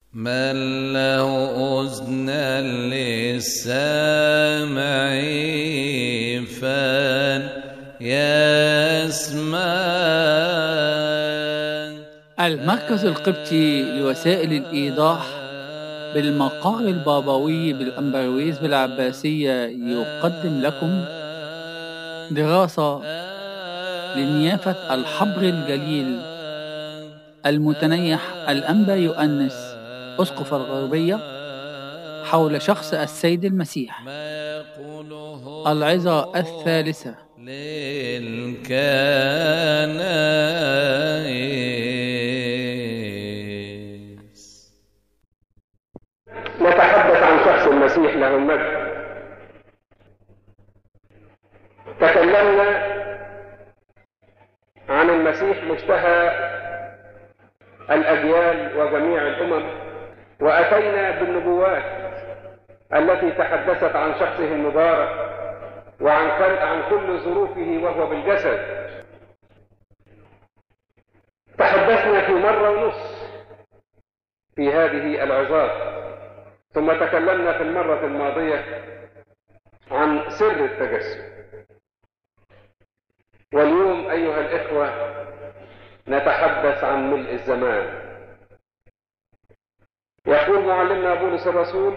من له أذنا للسامع فليسمع المركز القبطي لوسائل الإيضاح بالمقار البابوي بالأمبرويز بالعباسية يقدم لكم دراسة لنيافة الحبر الجليل المتنيح الأنبا يؤنس أسقف الغربية حول شخص السيد المسيح ما يقوله العظة الثالثة للكنائس نتحدث عن شخص المسيح له المجد تكلمنا عن المسيح مشتهى الأجيال وجميع الأمم وأتينا بالنبوات التي تحدثت عن شخصه المبارك وعن كل, عن كل ظروفه وهو بالجسد تحدثنا في مرة ونص في هذه العظات ثم تكلمنا في المرة الماضية عن سر التجسد واليوم أيها الإخوة نتحدث عن ملء الزمان يقول معلمنا بولس الرسول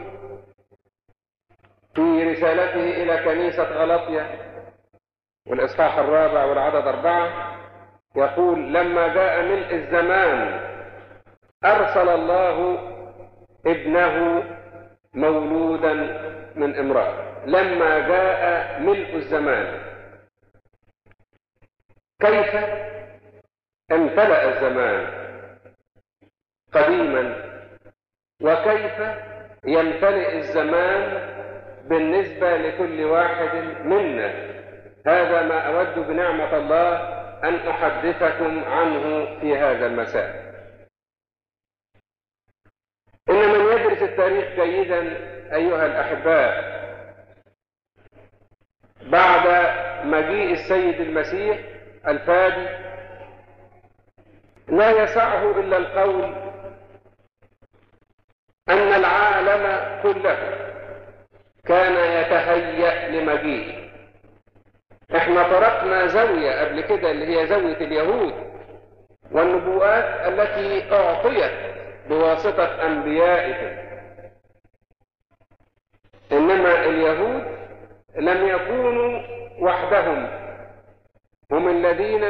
في رسالته إلى كنيسة غلطية والإصحاح الرابع والعدد أربعة يقول لما جاء ملء الزمان أرسل الله ابنه مولودا من امرأة لما جاء ملء الزمان كيف امتلأ الزمان قديما وكيف يمتلئ الزمان بالنسبة لكل واحد منا هذا ما أود بنعمة الله أن أحدثكم عنه في هذا المساء إن من يدرس التاريخ جيدا أيها الأحباء بعد مجيء السيد المسيح الفادي لا يسعه إلا القول أن العالم كله كان يتهيأ لمجيئه احنا طرقنا زاوية قبل كده اللي هي زاوية اليهود والنبوءات التي أعطيت بواسطة أنبيائهم إنما اليهود لم يكونوا وحدهم هم الذين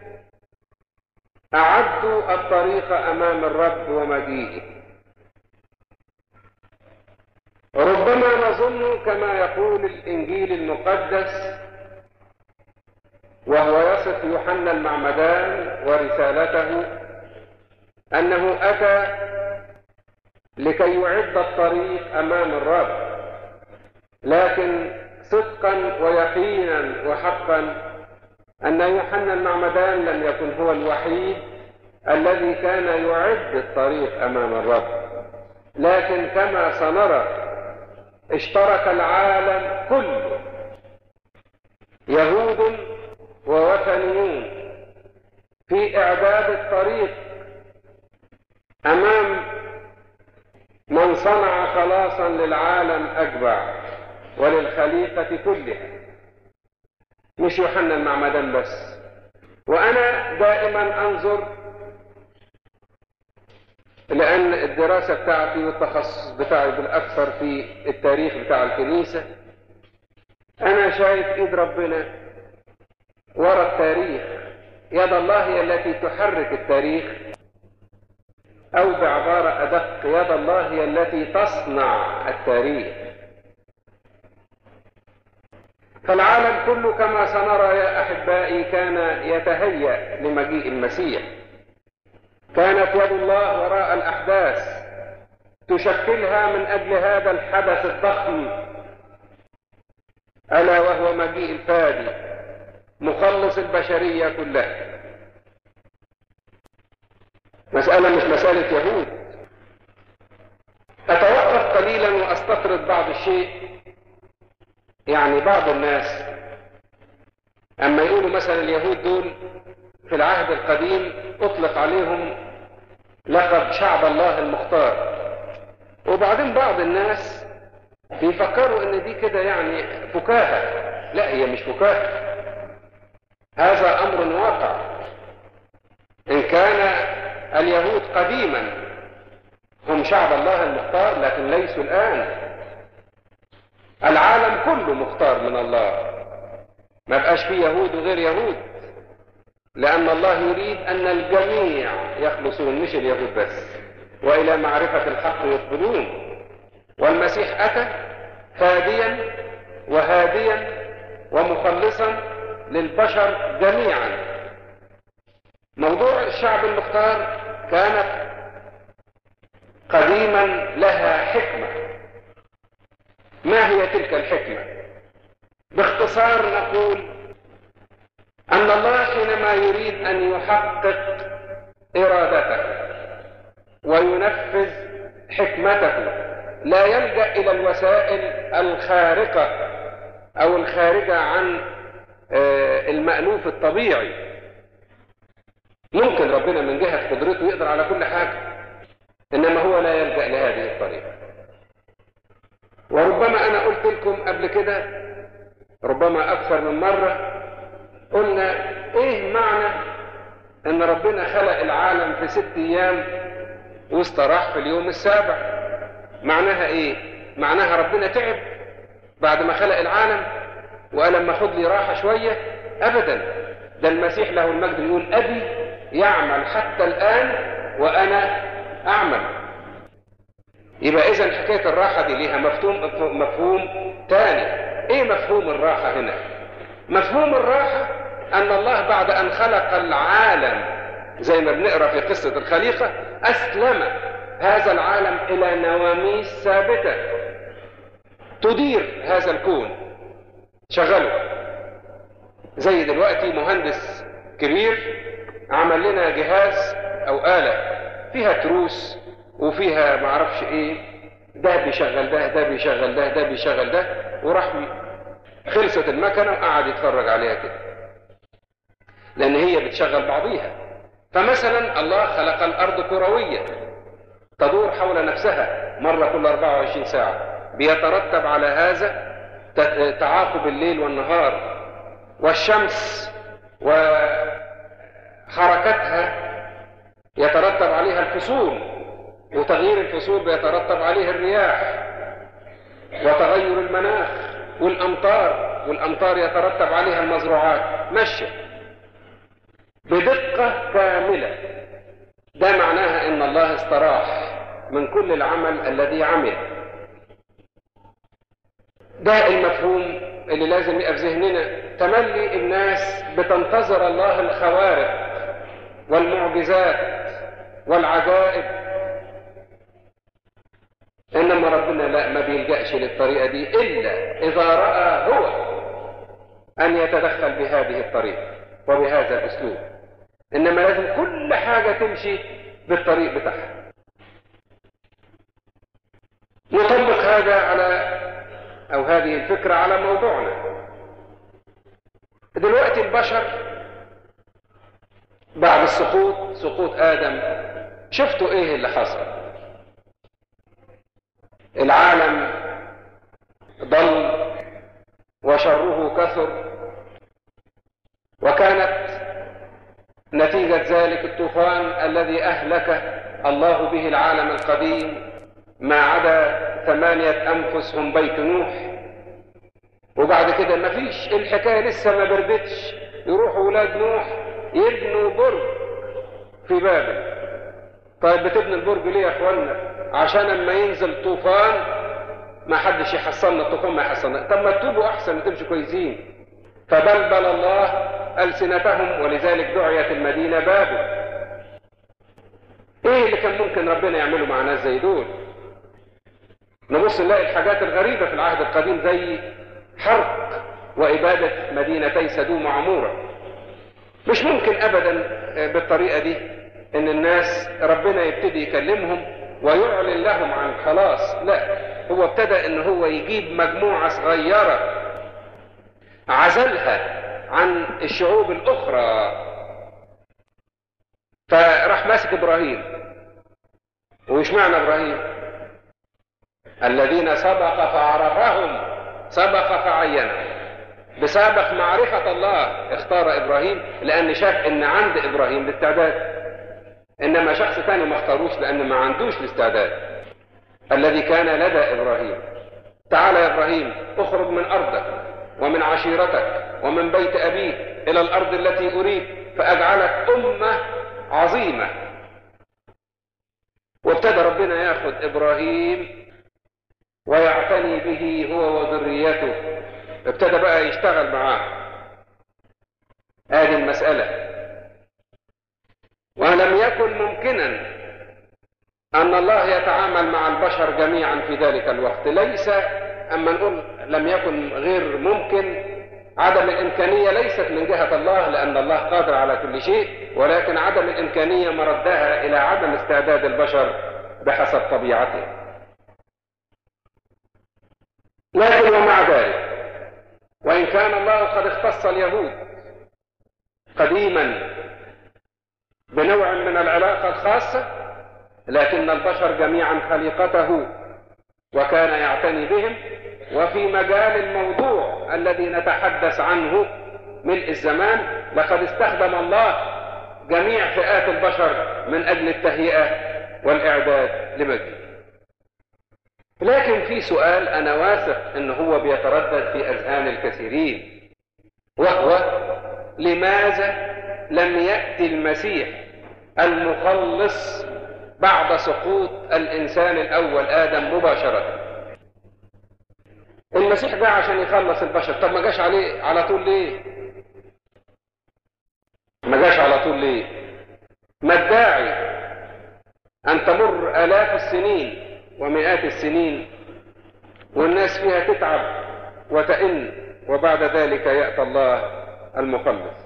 أعدوا الطريق أمام الرب ومجيئه ربما نظن كما يقول الإنجيل المقدس وهو يصف يوحنا المعمدان ورسالته أنه أتى لكي يعد الطريق أمام الرب لكن صدقا ويقينا وحقا أن يوحنا المعمدان لم يكن هو الوحيد الذي كان يعد الطريق أمام الرب لكن كما سنرى اشترك العالم كله يهود ووثنيون في إعداد الطريق أمام من صنع خلاصا للعالم أجمع وللخليقة كلها مش يوحنا المعمدان بس وأنا دائما أنظر لأن الدراسة بتاعتي والتخصص بتاعي بالأكثر في التاريخ بتاع الكنيسة أنا شايف إيد ربنا ورا التاريخ يد الله هي التي تحرك التاريخ أو بعبارة أدق يد الله هي التي تصنع التاريخ فالعالم كله كما سنرى يا أحبائي كان يتهيأ لمجيء المسيح كانت يد الله وراء الأحداث تشكلها من أجل هذا الحدث الضخم ألا وهو مجيء الفادي مخلص البشرية كلها مسألة مش مسألة يهود أتوقف قليلا وأستطرد بعض الشيء يعني بعض الناس أما يقولوا مثلا اليهود دول في العهد القديم أطلق عليهم لقب شعب الله المختار وبعدين بعض الناس بيفكروا ان دي كده يعني فكاهة لا هي مش فكاهة هذا امر واقع ان كان اليهود قديما هم شعب الله المختار لكن ليسوا الان العالم كله مختار من الله ما بقاش فيه يهود وغير يهود لأن الله يريد أن الجميع يخلصون مش اليهود بس وإلى معرفة الحق يقبلون والمسيح أتى فاديا وهاديا ومخلصا للبشر جميعا موضوع الشعب المختار كانت قديما لها حكمة ما هي تلك الحكمة باختصار نقول أن الله حينما يريد أن يحقق إرادته وينفذ حكمته لا يلجأ إلى الوسائل الخارقة أو الخارجة عن المألوف الطبيعي ممكن ربنا من جهة قدرته يقدر على كل حاجة إنما هو لا يلجأ لهذه الطريقة وربما أنا قلت لكم قبل كده ربما أكثر من مرة قلنا إيه معنى إن ربنا خلق العالم في ست أيام واستراح في اليوم السابع معناها إيه؟ معناها ربنا تعب بعد ما خلق العالم وقال لما خد لي راحة شوية أبدا ده المسيح له المجد يقول أبي يعمل حتى الآن وأنا أعمل يبقى إذا حكاية الراحة دي ليها مفهوم مفهوم تاني إيه مفهوم الراحة هنا؟ مفهوم الراحة أن الله بعد أن خلق العالم زي ما بنقرأ في قصة الخليقة أسلم هذا العالم إلى نواميس ثابتة تدير هذا الكون شغله زي دلوقتي مهندس كبير عمل لنا جهاز أو آلة فيها تروس وفيها معرفش إيه ده بيشغل ده ده بيشغل ده ده بيشغل ده وراح خلصت المكنة وقعد يتفرج عليها كده لأن هي بتشغل بعضيها فمثلا الله خلق الأرض كروية تدور حول نفسها مرة كل 24 ساعة بيترتب على هذا تعاقب الليل والنهار والشمس وحركتها يترتب عليها الفصول وتغيير الفصول بيترتب عليه الرياح وتغير المناخ والأمطار والأمطار يترتب عليها المزروعات مشي بدقة كاملة ده معناها ان الله استراح من كل العمل الذي عمل ده المفهوم اللي لازم يبقى في ذهننا تملي الناس بتنتظر الله الخوارق والمعجزات والعجائب انما ربنا لا ما بيلجأش للطريقة دي الا اذا رأى هو ان يتدخل بهذه الطريقة وبهذا الاسلوب انما لازم كل حاجة تمشي بالطريق بتاعها نطبق هذا على او هذه الفكرة على موضوعنا دلوقتي البشر بعد السقوط سقوط ادم شفتوا ايه اللي حصل العالم ضل وشره كثر وكانت نتيجة ذلك الطوفان الذي أهلك الله به العالم القديم ما عدا ثمانية أنفس هم بيت نوح وبعد كده ما فيش الحكاية لسه ما بردتش يروحوا ولاد نوح يبنوا برج في بابل طيب بتبني البرج ليه يا اخوانا عشان اما ينزل طوفان ما حدش يحصلنا الطوفان ما يحصلنا طب ما تتوبوا احسن وتمشوا كويسين فبلبل الله ألسنتهم ولذلك دعيت المدينة بابل ايه اللي كان ممكن ربنا يعمله مع ناس زي دول نبص نلاقي الحاجات الغريبة في العهد القديم زي حرق وإبادة مدينتي سدوم وعمورة مش ممكن أبدا بالطريقة دي إن الناس ربنا يبتدي يكلمهم ويعلن لهم عن خلاص لا هو ابتدى إن هو يجيب مجموعة صغيرة عزلها عن الشعوب الأخرى فراح ماسك إبراهيم وإيش معنى إبراهيم الذين سبق فعرفهم سبق فعينهم بسابق معرفة الله اختار إبراهيم لأن شاف إن عند إبراهيم الاستعداد إنما شخص ثاني ما اختاروش لأن ما عندوش الاستعداد الذي كان لدى إبراهيم تعال يا إبراهيم اخرج من أرضك ومن عشيرتك ومن بيت أبيك إلى الأرض التي أريد فأجعلك أمة عظيمة وابتدى ربنا ياخذ إبراهيم ويعتني به هو وذريته ابتدى بقى يشتغل معاه هذه المسألة ولم يكن ممكنا أن الله يتعامل مع البشر جميعا في ذلك الوقت ليس أما نقول لم يكن غير ممكن عدم الإمكانية ليست من جهة الله لأن الله قادر على كل شيء ولكن عدم الإمكانية مردها إلى عدم استعداد البشر بحسب طبيعته لكن ومع ذلك وإن كان الله قد اختص اليهود قديما بنوع من العلاقة الخاصة لكن البشر جميعا خليقته وكان يعتني بهم وفي مجال الموضوع الذي نتحدث عنه ملء الزمان لقد استخدم الله جميع فئات البشر من أجل التهيئة والإعداد لمجده لكن في سؤال أنا واثق أنه هو بيتردد في أذهان الكثيرين وهو لماذا لم يأتي المسيح المخلص بعد سقوط الإنسان الأول آدم مباشرة المسيح جاء عشان يخلص البشر طب ما جاش عليه على طول ليه ما جاش على طول ليه ما الداعي أن تمر آلاف السنين ومئات السنين والناس فيها تتعب وتئن وبعد ذلك يأتى الله المخلص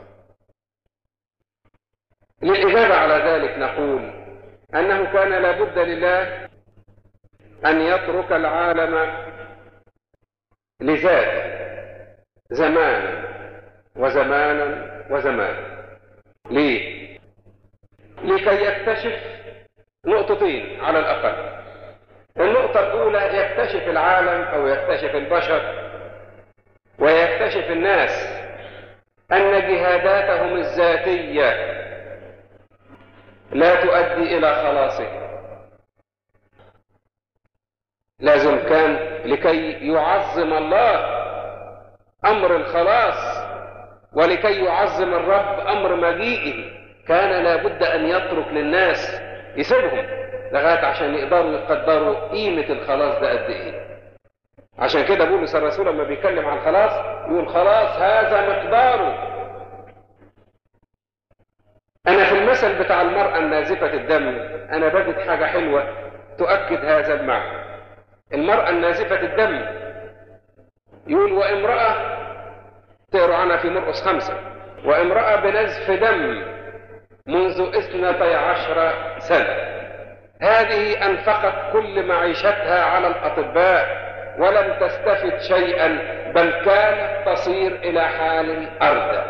للإجابة على ذلك نقول أنه كان لابد لله أن يترك العالم لذاته زمانا وزمانا وزمانا ليه؟ لكي يكتشف نقطتين على الأقل النقطة الأولى يكتشف العالم أو يكتشف البشر ويكتشف الناس أن جهاداتهم الذاتية لا تؤدي إلى خلاصه لازم كان لكي يعظم الله أمر الخلاص ولكي يعظم الرب أمر مجيئه كان لابد أن يترك للناس يسيبهم لغاية عشان يقدروا يقدروا قيمة الخلاص ده قد إيه عشان كده بولس الرسول لما بيتكلم عن الخلاص يقول خلاص هذا مقداره أنا في المثل بتاع المرأة النازفة الدم أنا بجد حاجة حلوة تؤكد هذا المعنى المرأة النازفة الدم يقول وامرأة تقرأ عنها في مرقس خمسة وامرأة بنزف دم منذ اثنتي عشر سنة هذه أنفقت كل معيشتها على الأطباء ولم تستفد شيئا بل كانت تصير إلى حال أردى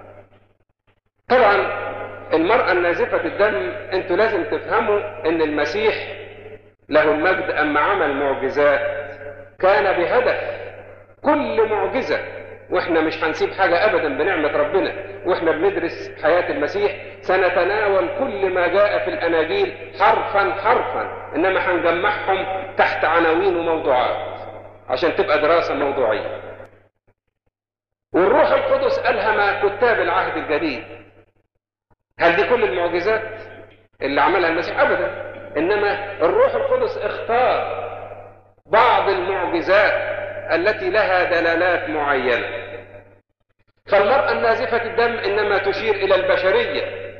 طبعا المرأة النازفة الدم انتوا لازم تفهموا ان المسيح له المجد اما عمل معجزات كان بهدف كل معجزة واحنا مش هنسيب حاجة ابدا بنعمة ربنا واحنا بندرس حياة المسيح سنتناول كل ما جاء في الاناجيل حرفا حرفا انما هنجمعهم تحت عناوين وموضوعات عشان تبقى دراسة موضوعية والروح القدس ألهم كتاب العهد الجديد هل دي كل المعجزات اللي عملها المسيح ابدا انما الروح القدس اختار بعض المعجزات التي لها دلالات معينه فالمراه النازفه الدم انما تشير الى البشريه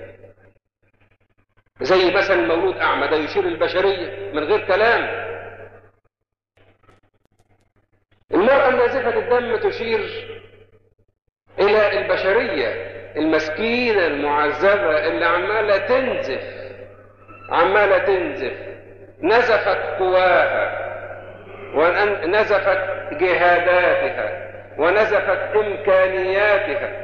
زي مثلا المولود اعمى ده يشير البشريه من غير كلام المراه النازفه الدم تشير الى البشريه المسكينة المعذبة اللي عمالة تنزف عمالة تنزف نزفت قواها ونزفت جهاداتها ونزفت إمكانياتها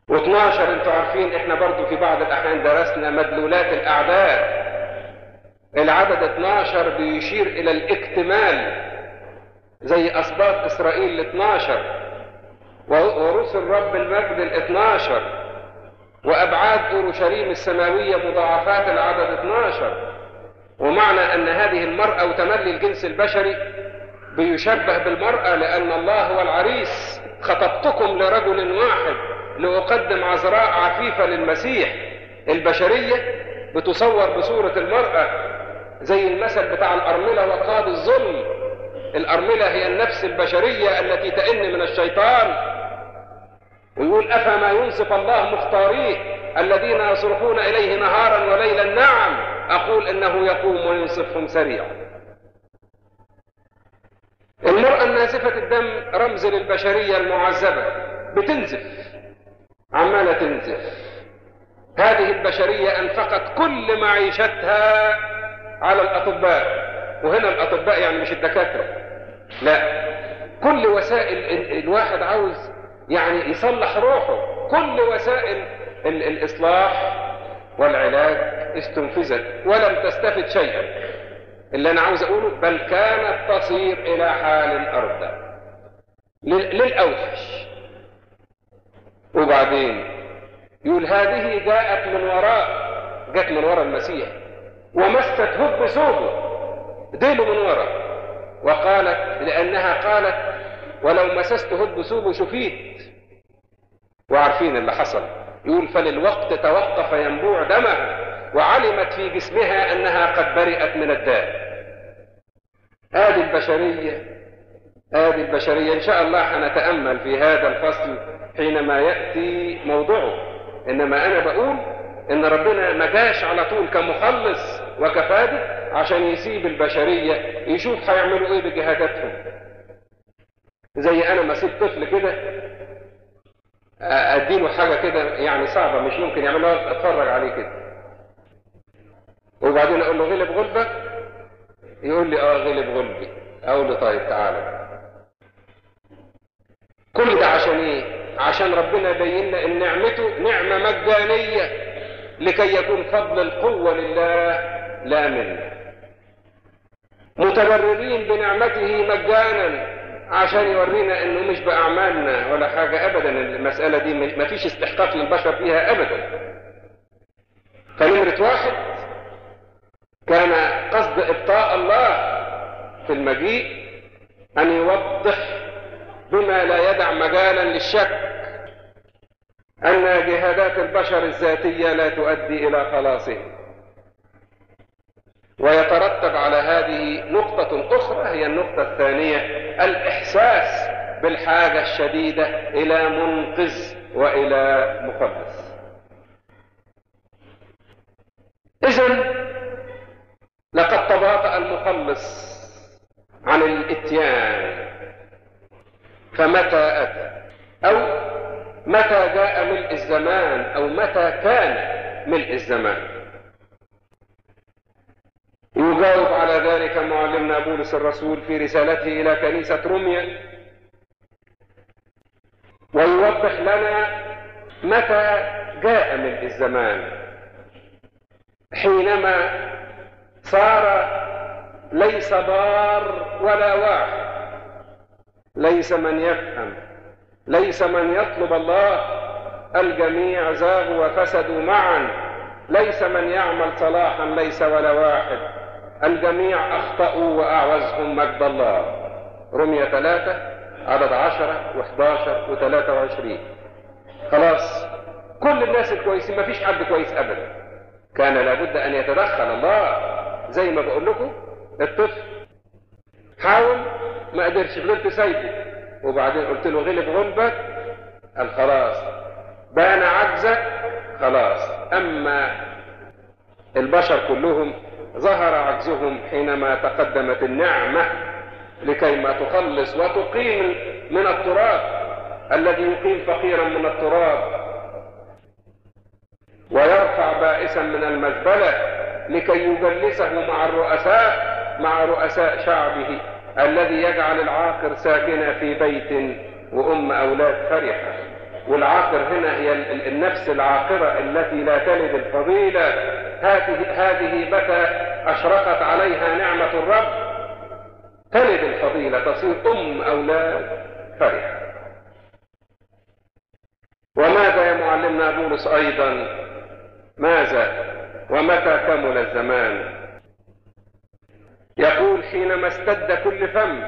و12 انتوا عارفين احنا برضو في بعض الأحيان درسنا مدلولات الأعداد العدد 12 بيشير إلى الاكتمال زي أسباط إسرائيل ال 12 ورسل رب المجد ال 12 وأبعاد أورشليم السماوية مضاعفات العدد 12 ومعنى أن هذه المرأة وتملي الجنس البشري بيشبه بالمرأة لأن الله هو العريس خطبتكم لرجل واحد لأقدم عذراء عفيفة للمسيح البشرية بتصور بصورة المرأة زي المثل بتاع الأرملة وقاضي الظلم الأرملة هي النفس البشرية التي تئن من الشيطان ويقول أفما ينصف الله مختاريه الذين يصرخون إليه نهارا وليلا نعم أقول إنه يقوم وينصفهم سريعا المرأة النازفة الدم رمز للبشرية المعذبة بتنزف عمالة تنزف هذه البشرية أنفقت كل معيشتها على الأطباء وهنا الأطباء يعني مش الدكاترة لا كل وسائل الواحد عاوز يعني يصلح روحه كل وسائل ال الإصلاح والعلاج استنفذت ولم تستفد شيئا اللي أنا عاوز أقوله بل كانت تصير إلى حال أرضى للأوحش وبعدين يقول هذه جاءت من وراء جاءت من وراء المسيح ومست هب ثوبه ديله من وراء وقالت لأنها قالت ولو مسست هب ثوبه شفيت وعارفين اللي حصل يقول فللوقت توقف ينبوع دمها وعلمت في جسمها أنها قد برئت من الداء هذه البشرية هذه البشرية إن شاء الله هنتأمل في هذا الفصل حينما يأتي موضوعه إنما أنا بقول إن ربنا ما جاش على طول كمخلص وكفادي عشان يسيب البشرية يشوف هيعملوا إيه بجهاداتهم زي أنا ما سيب طفل كده أديله حاجة كده يعني صعبة مش ممكن يعملها أتفرج عليه كده وبعدين أقول له غلب غلبك يقول لي آه غلب غلبي أقول له طيب تعالى كل ده عشان إيه؟ عشان ربنا يبين لنا ان نعمته نعمة مجانية لكي يكون فضل القوة لله لا منا متبررين بنعمته مجانا عشان يورينا انه مش باعمالنا ولا حاجة ابدا المسألة دي ما فيش استحقاق للبشر فيها ابدا فنمرة واحد كان قصد ابطاء الله في المجيء ان يوضح بما لا يدع مجالا للشك أن جهادات البشر الذاتية لا تؤدي إلى خلاصهم ويترتب على هذه نقطة أخرى هي النقطة الثانية الإحساس بالحاجة الشديدة إلى منقذ وإلى مخلص إذن لقد تباطأ المخلص عن الإتيان فمتى أتى أو متى جاء ملء الزمان أو متى كان ملء الزمان يجاوب على ذلك معلمنا بولس الرسول في رسالته إلى كنيسة روميا ويوضح لنا متى جاء ملء الزمان حينما صار ليس ضار ولا واحد ليس من يفهم ليس من يطلب الله الجميع زاغوا وفسدوا معا ليس من يعمل صلاحا ليس ولا واحد الجميع أخطأوا وأعوزهم مجد الله رمية ثلاثة عدد عشرة وحداشر وثلاثة وعشرين خلاص كل الناس الكويسين ما فيش حد كويس أبدا كان لابد أن يتدخل الله زي ما بقول لكم الطفل حاول ما قدرش فضلت سايبه وبعدين قلت له غلب غلبك قال خلاص بان عجزك خلاص اما البشر كلهم ظهر عجزهم حينما تقدمت النعمه لكي ما تخلص وتقيم من التراب الذي يقيم فقيرا من التراب ويرفع بائسا من المزبله لكي يجلسه مع الرؤساء مع رؤساء شعبه الذي يجعل العاقر ساكنة في بيت وأم أولاد فرحة والعاقر هنا هي النفس العاقرة التي لا تلد الفضيلة هذه هذه متى أشرقت عليها نعمة الرب تلد الفضيلة تصير أم أولاد فرحة وماذا يا معلمنا بولس أيضا ماذا ومتى كمل الزمان يقول حينما استد كل فم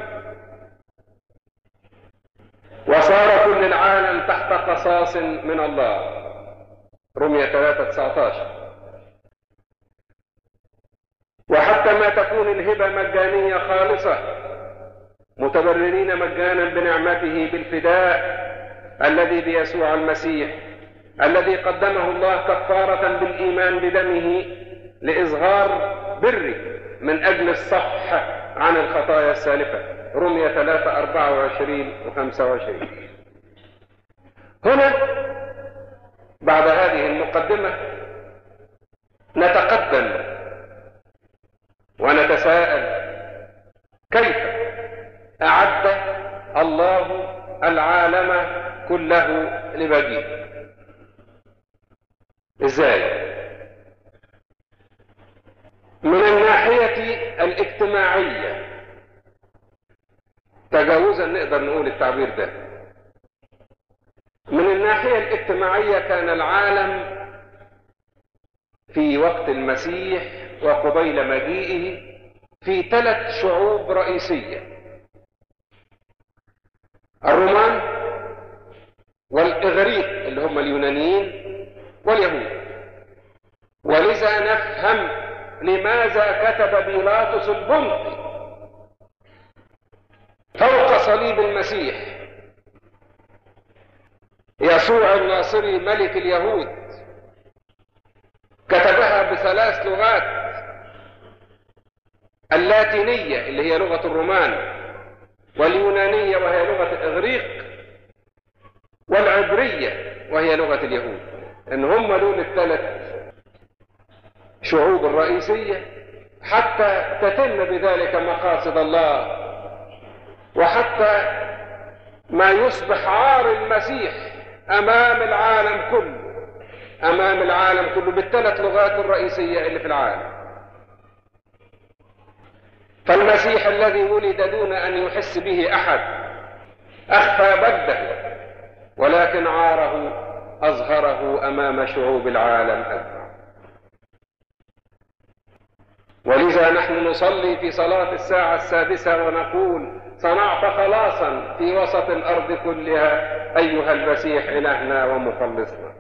وصار كل العالم تحت قصاص من الله رمية 3 19 وحتى ما تكون الهبة مجانية خالصة متبررين مجانا بنعمته بالفداء الذي بيسوع المسيح الذي قدمه الله كفارة بالإيمان بدمه لإظهار بره من أجل الصفح عن الخطايا السالفة رمية 3 24 و 25 هنا بعد هذه المقدمة نتقدم ونتساءل كيف أعد الله العالم كله لبديه ازاي من الناحية الاجتماعية تجاوزا نقدر نقول التعبير ده من الناحية الاجتماعية كان العالم في وقت المسيح وقبيل مجيئه في ثلاث شعوب رئيسية الرومان والإغريق اللي هم اليونانيين واليهود ولذا نفهم لماذا كتب بيلاطس البنطي فوق صليب المسيح يسوع الناصري ملك اليهود كتبها بثلاث لغات اللاتينية اللي هي لغة الرومان واليونانية وهي لغة الإغريق والعبرية وهي لغة اليهود ان هم دول الثلاث شعوب الرئيسية حتى تتم بذلك مقاصد الله وحتى ما يصبح عار المسيح امام العالم كله امام العالم كله بالثلاث لغات الرئيسية اللي في العالم فالمسيح الذي ولد دون ان يحس به احد اخفى بده ولكن عاره أظهره أمام شعوب العالم أجمع ولذا نحن نصلي في صلاة الساعة السادسة ونقول صنعت خلاصا في وسط الأرض كلها أيها المسيح إلهنا ومخلصنا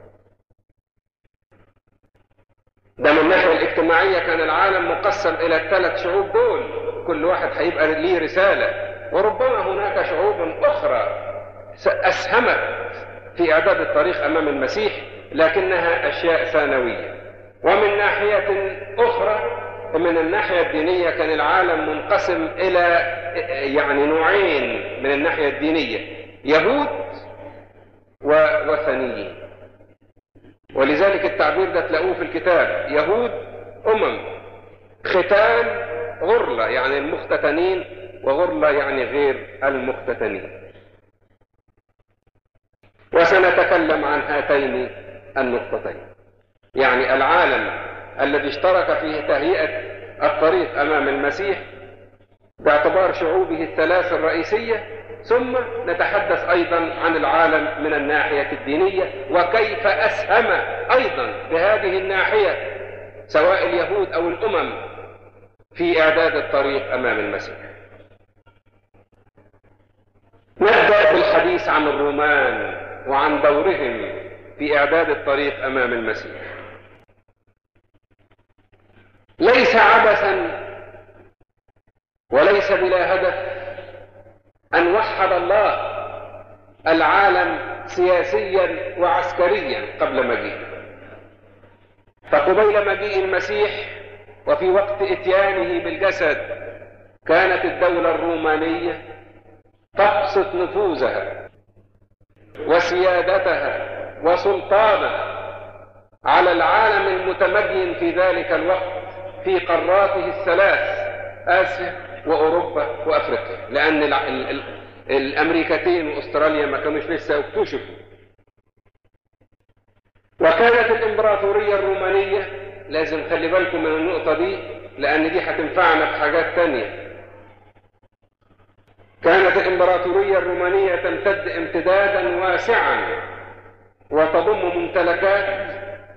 ده من الناحية الاجتماعية كان العالم مقسم إلى الثلاث شعوب دول كل واحد هيبقى ليه رسالة وربما هناك شعوب أخرى أسهمت في إعداد الطريق أمام المسيح لكنها أشياء ثانوية ومن ناحية أخرى من الناحية الدينية كان العالم منقسم إلى يعني نوعين من الناحية الدينية يهود ووثنيين ولذلك التعبير ده تلاقوه في الكتاب يهود أمم ختان غرلة يعني المختتنين وغرلة يعني غير المختتنين وسنتكلم عن هاتين النقطتين يعني العالم الذي اشترك في تهيئة الطريق أمام المسيح باعتبار شعوبه الثلاث الرئيسية ثم نتحدث أيضا عن العالم من الناحية الدينية وكيف أسهم أيضا بهذه الناحية سواء اليهود أو الأمم في إعداد الطريق أمام المسيح نبدأ بالحديث عن الرومان وعن دورهم في إعداد الطريق أمام المسيح ليس عبثا وليس بلا هدف أن وحد الله العالم سياسيا وعسكريا قبل مجيئه فقبيل مجيء المسيح وفي وقت اتيانه بالجسد كانت الدولة الرومانية تبسط نفوذها وسيادتها وسلطانها على العالم المتمدين في ذلك الوقت في قاراته الثلاث آسيا وأوروبا وأفريقيا لأن ال ال ال الأمريكتين وأستراليا ما كانوش لسه اكتشفوا وكانت الإمبراطورية الرومانية لازم خلي بالكم من النقطة دي لأن دي هتنفعنا في حاجات تانية كانت الإمبراطورية الرومانية تمتد امتدادا واسعا وتضم ممتلكات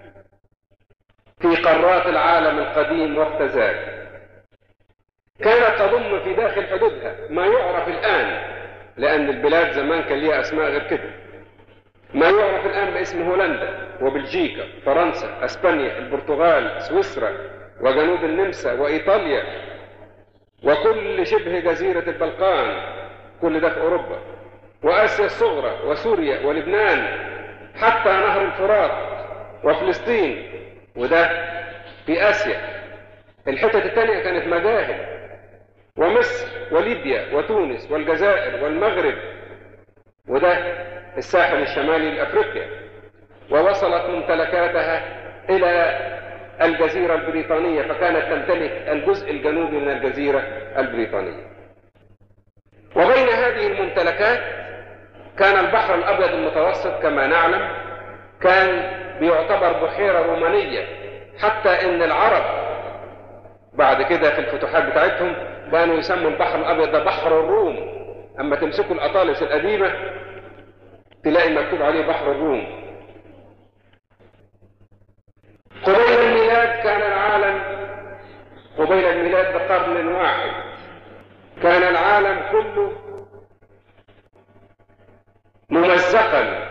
في قارات العالم القديم وقت ذاك كانت تضم في داخل حدودها ما يعرف الآن لأن البلاد زمان كان ليها أسماء غير كده ما يعرف الآن باسم هولندا وبلجيكا فرنسا أسبانيا البرتغال سويسرا وجنوب النمسا وإيطاليا وكل شبه جزيرة البلقان كل ده في أوروبا وآسيا الصغرى وسوريا ولبنان حتى نهر الفرات وفلسطين وده في آسيا الحتة الثانية كانت مجاهل ومصر وليبيا وتونس والجزائر والمغرب وده الساحل الشمالي لأفريقيا ووصلت ممتلكاتها إلى الجزيرة البريطانية فكانت تمتلك الجزء الجنوبي من الجزيرة البريطانية وبين هذه الممتلكات كان البحر الأبيض المتوسط كما نعلم كان بيعتبر بحيرة رومانية حتى إن العرب بعد كده في الفتوحات بتاعتهم كانوا يسموا البحر الأبيض ده بحر الروم أما تمسكوا الأطالس القديمة تلاقي مكتوب عليه بحر الروم قبيل الميلاد كان العالم قبيل الميلاد بقرن واحد كان العالم كله ممزقا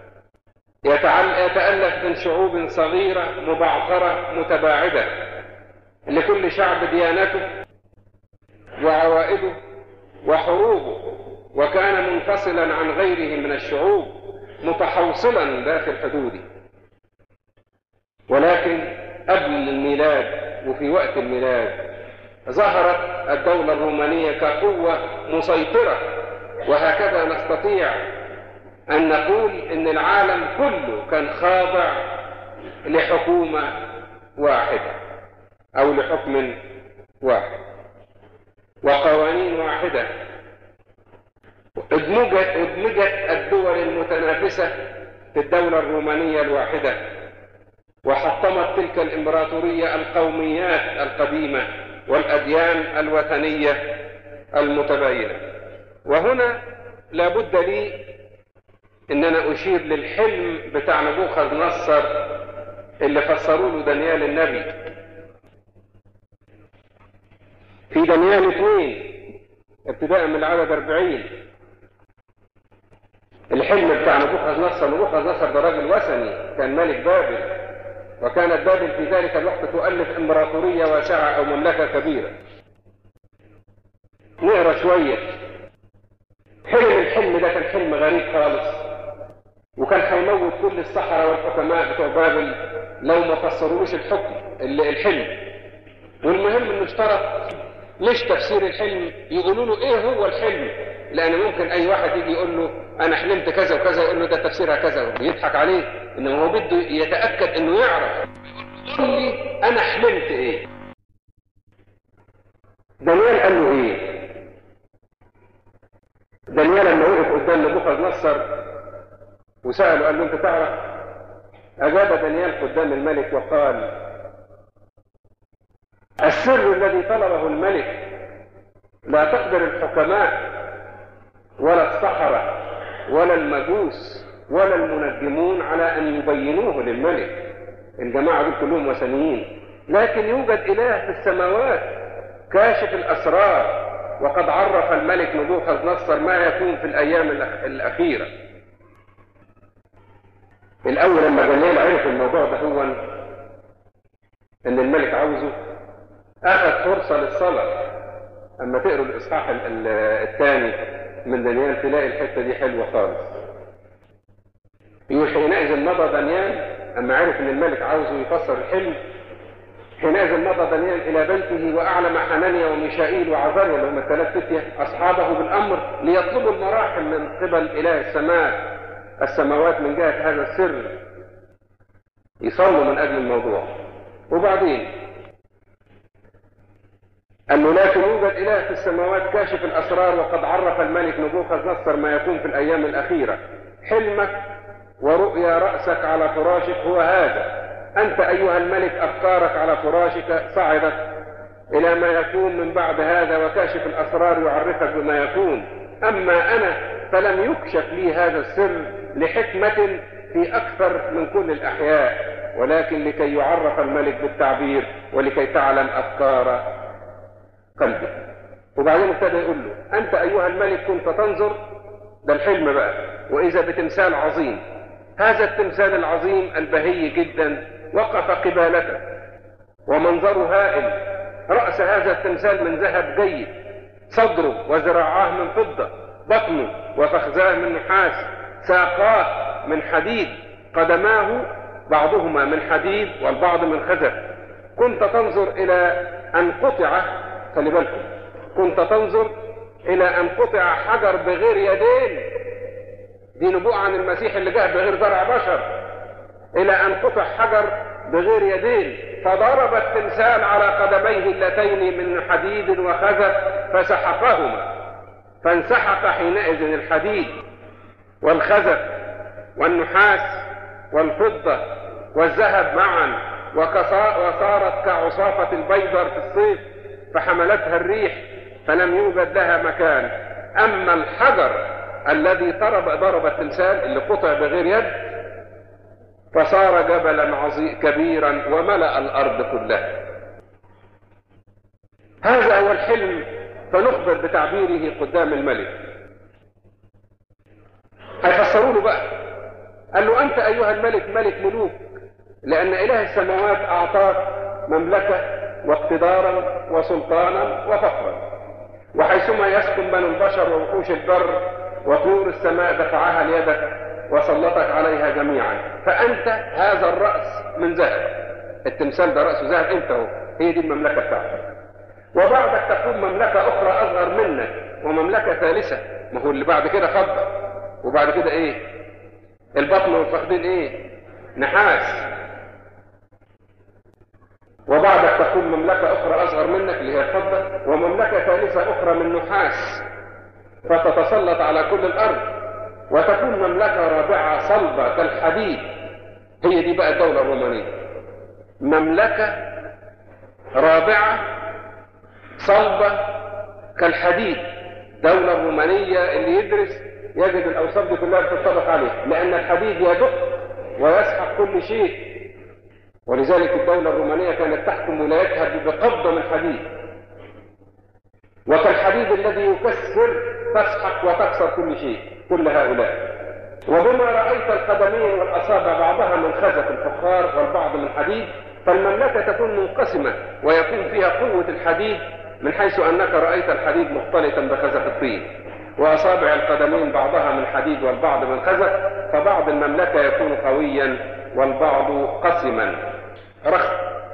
يتألف من شعوب صغيرة مبعثرة متباعدة لكل شعب ديانته وعوائده وحروبه وكان منفصلا عن غيره من الشعوب متحوصلا داخل حدوده ولكن قبل الميلاد وفي وقت الميلاد ظهرت الدولة الرومانية كقوة مسيطرة وهكذا نستطيع أن نقول إن العالم كله كان خاضع لحكومة واحدة أو لحكم واحد وقوانين واحدة ادمجت ادمجت الدول المتنافسة في الدولة الرومانية الواحدة وحطمت تلك الإمبراطورية القوميات القديمة والأديان الوثنية المتباينة وهنا لابد لي ان انا اشير للحلم بتاع نبوخذ نصر اللي فسروا له دانيال النبي في دانيال اثنين ابتداء من العدد 40 الحلم بتاع نبوخذ نصر نبوخذ نصر ده راجل وثني كان ملك بابل وكانت بابل في ذلك الوقت تؤلف امبراطوريه واسعه او مملكه كبيره نقرا شويه حلم الحلم ده كان حلم غريب خالص وكان هيموت كل السحرة والحكماء بتوع بابل لو ما فسروش الحكم الحلم والمهم انه اشترط ليش تفسير الحلم يقولوا له ايه هو الحلم لان ممكن اي واحد يجي يقول له انا حلمت كذا وكذا يقول له ده تفسيرها كذا ويضحك عليه انما هو بده يتاكد انه يعرف قول لي انا حلمت ايه دانيال قال له ايه دانيال لما وقف قدام نبوخذ نصر وسأله قال له انت تعرف اجاب دانيال قدام الملك وقال السر الذي طلبه الملك لا تقدر الحكماء ولا السحرة ولا المجوس ولا المنجمون على ان يبينوه للملك الجماعة دول كلهم وثنيين لكن يوجد اله في السماوات كاشف الاسرار وقد عرف الملك نبوخذ نصر ما يكون في الايام الاخيره الأول لما دانيال عرف الموضوع ده هو إن الملك عاوزه أخذ فرصة للصلاة أما تقروا الإصحاح الثاني من دانيال تلاقي الحتة دي حلوة خالص يقول حينئذ مضى دانيال أما عرف إن الملك عاوزه يفسر الحلم حينئذ مضى دانيال إلى بيته وأعلم حنانيا وميشائيل وعزاريا اللي هم الثلاث فتية أصحابه بالأمر ليطلبوا المراحل من قبل إله السماء السماوات من جهة هذا السر يصلوا من أجل الموضوع وبعدين أنه لكن يوجد إله في السماوات كاشف الأسرار وقد عرف الملك نبوخذ نصر ما يكون في الأيام الأخيرة حلمك ورؤيا رأسك على فراشك هو هذا أنت أيها الملك أفكارك على فراشك صعدت إلى ما يكون من بعد هذا وكاشف الأسرار يعرفك بما يكون أما أنا فلم يكشف لي هذا السر لحكمة في أكثر من كل الأحياء ولكن لكي يعرف الملك بالتعبير ولكي تعلم أفكار قلبه وبعدين ابتدى يقول له أنت أيها الملك كنت تنظر ده الحلم بقى وإذا بتمثال عظيم هذا التمثال العظيم البهي جدا وقف قبالته ومنظره هائل رأس هذا التمثال من ذهب جيد صدره وذراعاه من فضة بطنه وفخذاه من نحاس ساقاه من حديد قدماه بعضهما من حديد والبعض من خزف كنت تنظر إلى أن قطع خلي بالكم كنت تنظر إلى أن قطع حجر بغير يدين دي نبوءة عن المسيح اللي جاء بغير زرع بشر إلى أن قطع حجر بغير يدين فضرب التمثال على قدميه اللتين من حديد وخزف فسحقهما فانسحق حينئذ الحديد والخزف والنحاس والفضة والذهب معا وصارت كعصافة البيضر في الصيف فحملتها الريح فلم يوجد لها مكان أما الحجر الذي ضرب ضرب التمثال اللي قطع بغير يد فصار جبلا عظيم كبيرا وملأ الأرض كلها هذا هو الحلم فنخبر بتعبيره قدام الملك هيفسروا له بقى قال له أنت أيها الملك ملك ملوك لأن إله السماوات أعطاك مملكة واقتدارا وسلطانا وفخرا وحيثما يسكن بنو البشر ووحوش البر وطيور السماء دفعها ليدك وسلطك عليها جميعا فأنت هذا الرأس من ذهب التمثال ده رأسه ذهب أنت هو هي دي المملكة بتاعتك وبعدك تكون مملكة أخرى أصغر منك ومملكة ثالثة ما هو اللي بعد كده خضر وبعد كده إيه البطن والفخذين إيه نحاس وبعدك تكون مملكة أخرى أصغر منك اللي هي الفضة ومملكة ثالثة أخرى من نحاس فتتسلط على كل الأرض وتكون مملكة رابعة صلبة كالحديد هي دي بقى الدولة الرومانية مملكة رابعة صلبة كالحديد دولة رومانية اللي يدرس يجد الأوصاف دي كلها بتنطبق عليه لأن الحديد يدق ويسحق كل شيء ولذلك الدولة الرومانية كانت تحكم ولايتها بقبضة من حديد وكالحديد الذي يكسر تسحق وتكسر كل شيء كل هؤلاء وبما رأيت القدمين والأصابع بعضها من خزف الفخار والبعض من حديد فالمملكة تكون منقسمة ويكون فيها قوة الحديد من حيث أنك رأيت الحديد مختلطا بخزف الطين وأصابع القدمين بعضها من حديد والبعض من خزف فبعض المملكة يكون قويا والبعض قسما رخ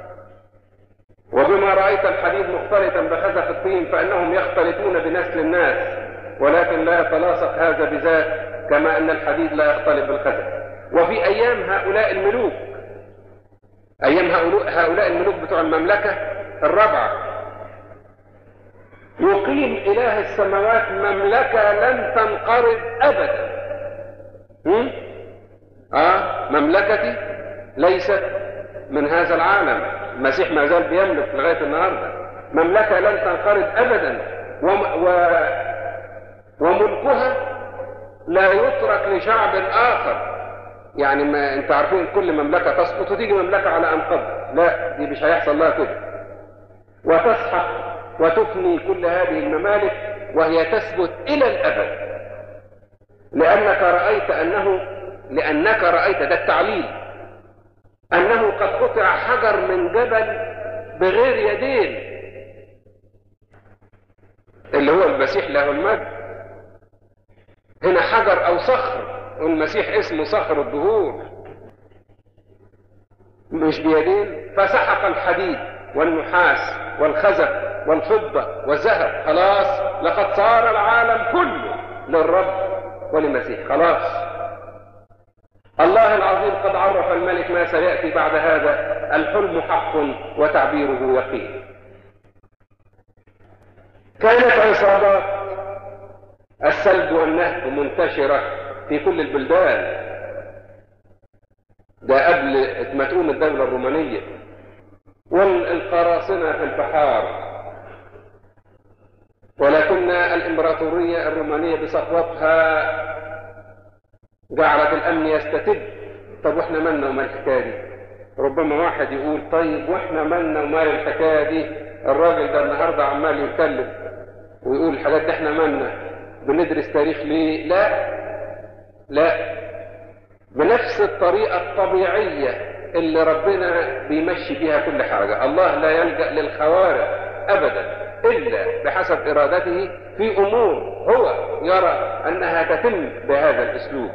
وبما رأيت الحديد مختلطا بخزف الطين فإنهم يختلطون بنسل الناس ولكن لا يتلاصق هذا بذاك كما أن الحديد لا يختلط بالخزف وفي أيام هؤلاء الملوك أيام هؤلاء الملوك بتوع المملكة الرابعة يقيم إله السماوات مملكة لن تنقرض أبدا هم؟ آه مملكتي ليست من هذا العالم المسيح ما زال بيملك لغاية النهاردة مملكة لن تنقرض أبدا وم و وملكها لا يترك لشعب آخر يعني ما انت عارفين كل مملكة تسقط وتيجي مملكة على أنقاضها لا دي مش هيحصل لها كده وتسحق وتفني كل هذه الممالك وهي تثبت إلى الأبد لأنك رأيت أنه لأنك رأيت ده التعليل أنه قد قطع حجر من جبل بغير يدين اللي هو المسيح له المجد هنا حجر أو صخر والمسيح اسمه صخر الدهور مش بيدين فسحق الحديد والنحاس والخزف والفضة والذهب خلاص لقد صار العالم كله للرب وللمسيح خلاص الله العظيم قد عرف الملك ما سيأتي بعد هذا الحلم حق وتعبيره وكيل كانت عصابات السلب والنهب منتشرة في كل البلدان ده قبل ما تقوم الدولة الرومانية والقراصنة في البحار ولكن الإمبراطورية الرومانية بسطوتها جعلت الأمن يستتب طب واحنا مالنا ومال الحكاية دي ربما واحد يقول طيب واحنا مالنا ومال الحكاية دي الراجل ده النهاردة عمال يتكلم ويقول الحاجات دي احنا مالنا بندرس تاريخ ليه لا لا بنفس الطريقة الطبيعية اللي ربنا بيمشي بيها كل حاجة الله لا يلجأ للخوارق أبدا إلا بحسب إرادته في أمور هو يرى أنها تتم بهذا الأسلوب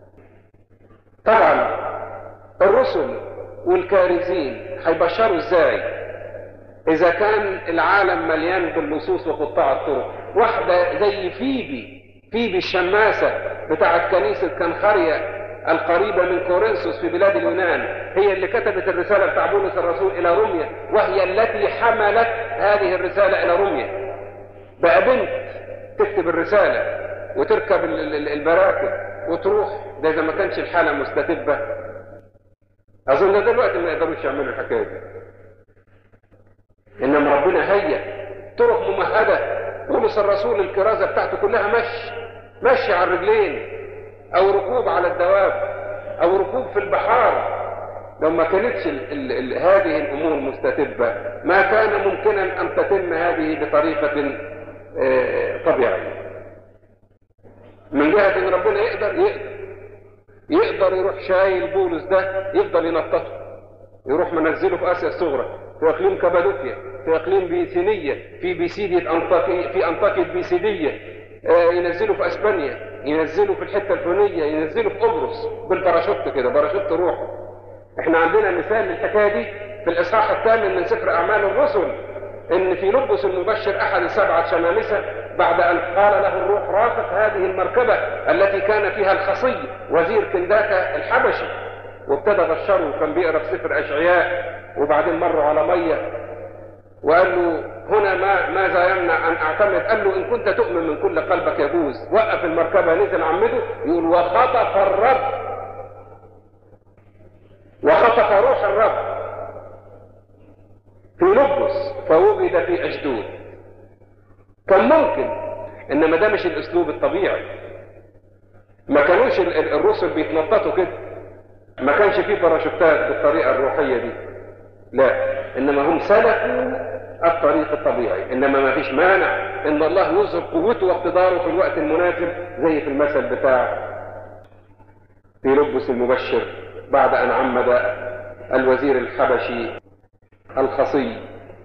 طبعا الرسل والكارزين هيبشروا ازاي اذا كان العالم مليان باللصوص وقطاع الطرق واحدة زي فيبي فيبي الشماسة بتاعت كنيسة كنخرية القريبة من كورنثوس في بلاد اليونان هي اللي كتبت الرسالة بتاع بولس الرسول إلى روميا وهي التي حملت هذه الرسالة إلى روميا بقى بنت تكتب الرسالة وتركب المراكب وتروح ده إذا ما كانش الحالة مستتبة أظن ده دلوقتي ما يقدروش يعملوا الحكاية دي إنما ربنا هيأ طرق ممهدة بولس الرسول الكرازة بتاعته كلها مشي مشي على الرجلين أو ركوب على الدواب أو ركوب في البحار لو ما كانتش ال ال ال هذه الأمور مستتبة ما كان ممكنا أن تتم هذه بطريقة آه طبيعية من جهة إن ربنا يقدر يقدر يقدر يروح شايل بولس ده يفضل ينططه يروح منزله في اسيا الصغرى في اقليم كابادوكيا في اقليم بيسينيه في بيسيدية انطاكية في انطاكية بيسيدية آه ينزله في اسبانيا ينزله في الحته الفلانيه ينزله في قبرص بالباراشوت كده باراشوت روحه احنا عندنا مثال للحكايه دي في الاصحاح الثامن من سفر اعمال الرسل ان في لبس المبشر احد السبعه شمامسه بعد ان قال له الروح رافق هذه المركبه التي كان فيها الخصي وزير كنداكا الحبشي وابتدى بشره وكان بيقرا في سفر اشعياء وبعدين مروا على ميه وقال له هنا ما ماذا يمنع ان اعتمد؟ قال له ان كنت تؤمن من كل قلبك يجوز وقف المركبه نزل عمده يقول وخطف الرب وخطف روح الرب في لبس فوجد في أشدود كان ممكن إنما ده مش الأسلوب الطبيعي ما كانوش الرسل بيتنططوا كده ما كانش فيه باراشوتات بالطريقة الروحية دي لا إنما هم سلكوا الطريق الطبيعي إنما ما فيش مانع إن الله يظهر قوته واقتداره في الوقت المناسب زي في المثل بتاع في لبس المبشر بعد أن عمد الوزير الحبشي الخصي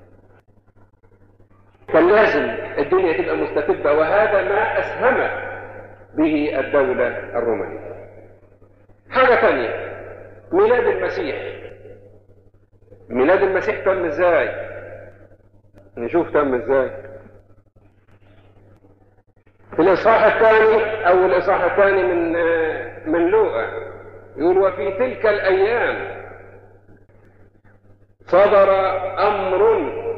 كان لازم الدنيا تبقى مستتبة وهذا ما أسهم به الدولة الرومانية حاجة ثانية ميلاد المسيح ميلاد المسيح تم ازاي نشوف تم ازاي في الإصحاح الثاني أو الإصحاح الثاني من من لوقا يقول وفي تلك الأيام صدر امر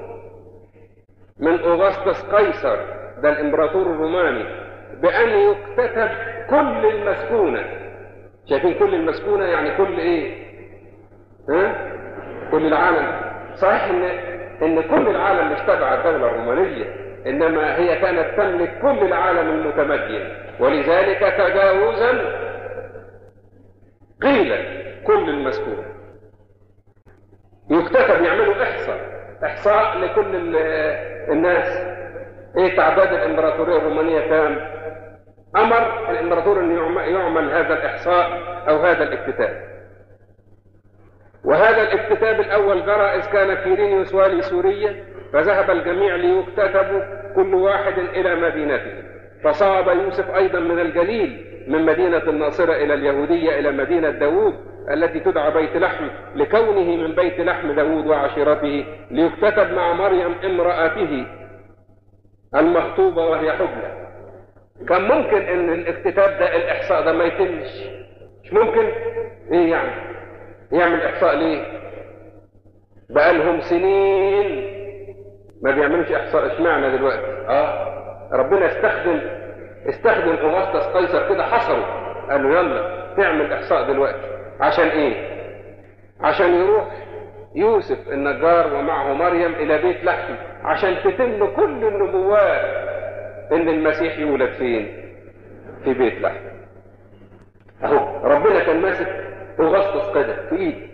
من اغسطس قيصر ده الامبراطور الروماني بان يكتتب كل المسكونه شايفين كل المسكونه يعني كل ايه ها كل العالم صحيح ان ان كل العالم مش تبع الدوله الرومانيه انما هي كانت تملك كل العالم المتمدن ولذلك تجاوزا قيل كل المسكونه يكتتب يعملوا احصاء احصاء لكل الناس ايه تعداد الامبراطوريه الرومانيه كام امر الامبراطور ان يعمل هذا الاحصاء او هذا الاكتتاب وهذا الاكتتاب الاول جرى اذ كان كيرينيوس والي سوريا فذهب الجميع ليكتتبوا كل واحد الى مدينته فصعد يوسف ايضا من الجليل من مدينه الناصره الى اليهوديه الى مدينه داوود التي تدعى بيت لحم لكونه من بيت لحم داود وعشيرته ليكتتب مع مريم امرأته المخطوبة وهي حبلى كان ممكن ان الاكتتاب ده الاحصاء ده ما يتمش مش ممكن ايه يعني يعمل احصاء ليه بقالهم سنين ما بيعملوش احصاء اشمعنى دلوقتي اه ربنا استخدم استخدم اغسطس قيصر كده حصره قال له يلا تعمل احصاء دلوقتي عشان ايه عشان يروح يوسف النجار ومعه مريم الى بيت لحم عشان تتم كل النبوات ان المسيح يولد فين في بيت لحم اهو ربنا كان ماسك اغسطس كده في ايده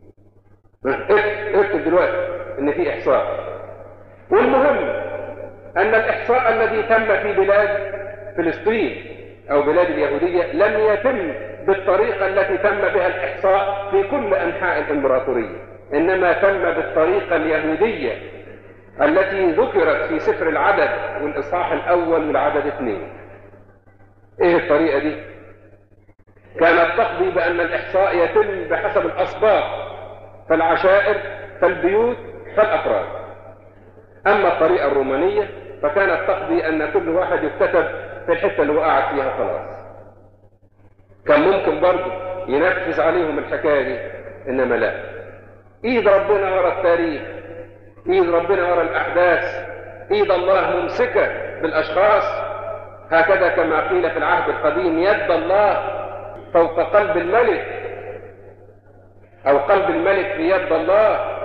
اكتب دلوقتي ان في احصاء والمهم ان الاحصاء الذي تم في بلاد فلسطين او بلاد اليهوديه لم يتم بالطريقه التي تم بها الاحصاء في كل انحاء الامبراطوريه انما تم بالطريقه اليهوديه التي ذكرت في سفر العدد والاصحاح الاول والعدد اثنين ايه الطريقه دي كانت تقضي بان الاحصاء يتم بحسب الاسباط فالعشائر فالبيوت فالافراد اما الطريقه الرومانيه فكانت تقضي ان كل واحد يكتتب في الحته اللي وقعت فيها خلاص كان ممكن برضه ينفذ عليهم الحكايه دي انما لا ايد ربنا ورا التاريخ ايد ربنا ورا الاحداث ايد الله ممسكه بالاشخاص هكذا كما قيل في العهد القديم يد الله فوق قلب الملك او قلب الملك في يد الله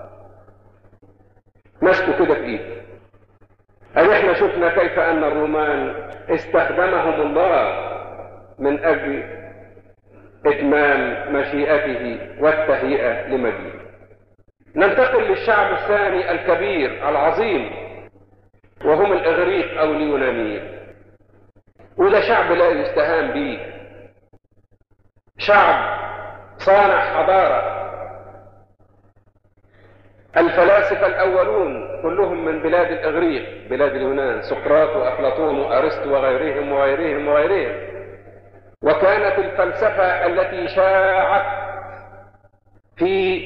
مسكه كده في ايده أن احنا شفنا كيف أن الرومان استخدمهم الله من أجل إتمام مشيئته والتهيئة لمجيئه ننتقل للشعب الثاني الكبير العظيم وهم الإغريق أو اليونانيين وده شعب لا يستهان به شعب صانع حضارة الفلاسفة الأولون كلهم من بلاد الإغريق بلاد اليونان سقراط وأفلاطون وأرسطو وغيرهم وغيرهم وغيرهم وكانت الفلسفة التي شاعت في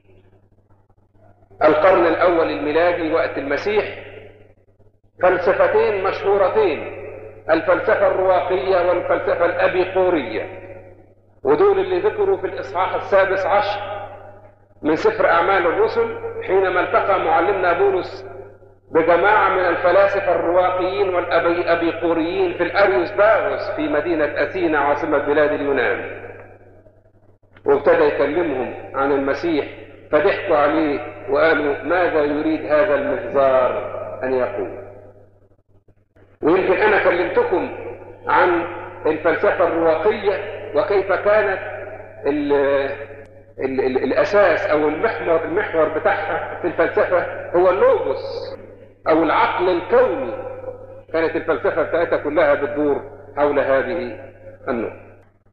القرن الأول الميلادي وقت المسيح فلسفتين مشهورتين الفلسفة الرواقية والفلسفة الأبيقورية ودول اللي ذكروا في الإصحاح السادس عشر من سفر أعمال الرسل حينما التقى معلمنا بولس بجماعة من الفلاسفة الرواقيين والأبيقوريين في الأريوس باغوس في مدينة أثينا عاصمة بلاد اليونان وابتدى يكلمهم عن المسيح فضحكوا عليه وقالوا ماذا يريد هذا المهزار أن يقول ويمكن أنا كلمتكم عن الفلسفة الرواقية وكيف كانت ال ال ال الاساس او المحور المحور بتاعها في الفلسفه هو اللوجوس او العقل الكوني كانت الفلسفه بتاعتها كلها بتدور حول هذه النقطه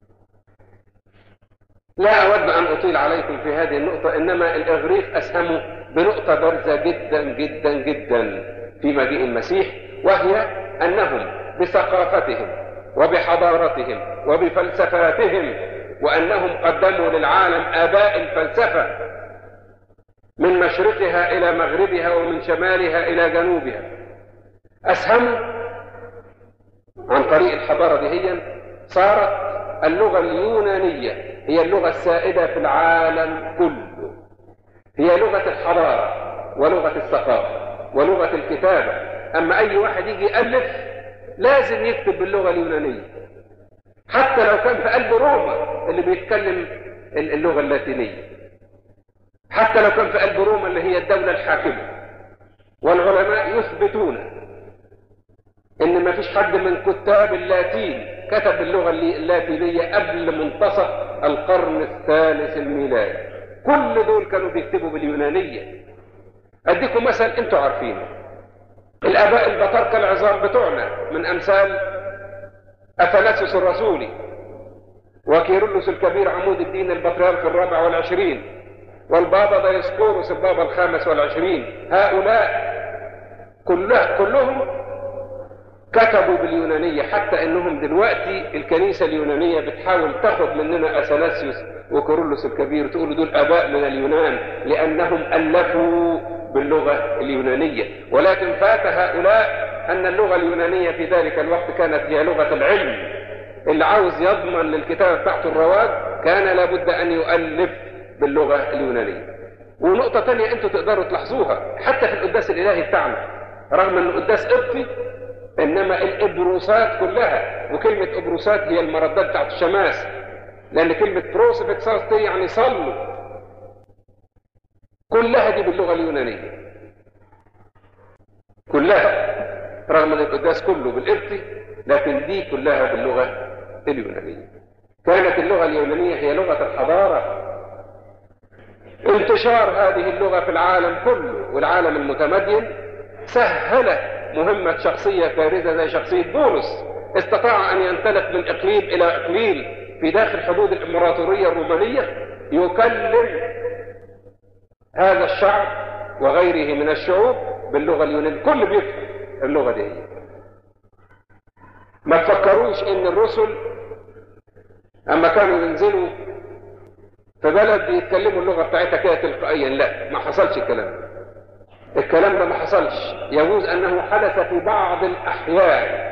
لا اود ان اطيل عليكم في هذه النقطه انما الاغريق اسهموا بنقطه بارزه جدا جدا جدا في مجيء المسيح وهي انهم بثقافتهم وبحضارتهم وبفلسفاتهم وأنهم قدموا للعالم آباء الفلسفة من مشرقها إلى مغربها ومن شمالها إلى جنوبها أسهموا عن طريق الحضارة دهيا صارت اللغة اليونانية هي اللغة السائدة في العالم كله هي لغة الحضارة ولغة الثقافة ولغة الكتابة أما أي واحد يجي يألف لازم يكتب باللغة اليونانية حتى لو كان في قلب روما اللي بيتكلم اللغة اللاتينية حتى لو كان في قلب روما اللي هي الدولة الحاكمة والعلماء يثبتون ان ما فيش حد من كتاب اللاتين كتب اللغة اللاتينية قبل منتصف القرن الثالث الميلادي كل دول كانوا بيكتبوا باليونانية اديكم مثل انتوا عارفينه الاباء البطاركة العظام بتوعنا من امثال أثناسيوس الرسولي وكيرلس الكبير عمود الدين البطريرك الرابع والعشرين والبابا دايسكوروس البابا الخامس والعشرين هؤلاء كله كلهم كتبوا باليونانية حتى انهم دلوقتي الكنيسة اليونانية بتحاول تاخد مننا اثناسيوس وكيرلس الكبير تقول دول اباء من اليونان لانهم الفوا باللغة اليونانية ولكن فات هؤلاء أن اللغة اليونانية في ذلك الوقت كانت هي لغة العلم اللي عاوز يضمن للكتابة بتاعته الرواج كان لابد أن يؤلف باللغة اليونانية ونقطة تانية أنتوا تقدروا تلاحظوها حتى في القداس الإلهي بتاعنا رغم أن القداس قبطي إنما الإبروسات كلها وكلمة إبروسات هي المردات بتاعت الشماس لأن كلمة بروسفكساس دي يعني صلوا كلها دي باللغة اليونانية كلها رغم ان القداس كله بالقبطي لكن دي كلها باللغه اليونانيه كانت اللغه اليونانيه هي لغه الحضاره انتشار هذه اللغه في العالم كله والعالم المتمدن سهل مهمه شخصيه بارزه زي شخصيه بولس استطاع ان ينطلق من اقليم الى اقليم في داخل حدود الامبراطوريه الرومانيه يكلم هذا الشعب وغيره من الشعوب باللغه اليونانيه كل بيفهم اللغه دي ما تفكروش ان الرسل اما كانوا ينزلوا في بلد بيتكلموا اللغه بتاعتها كده تلقائيا لا ما حصلش الكلام ده الكلام ده ما حصلش يجوز انه حدث في بعض الاحيان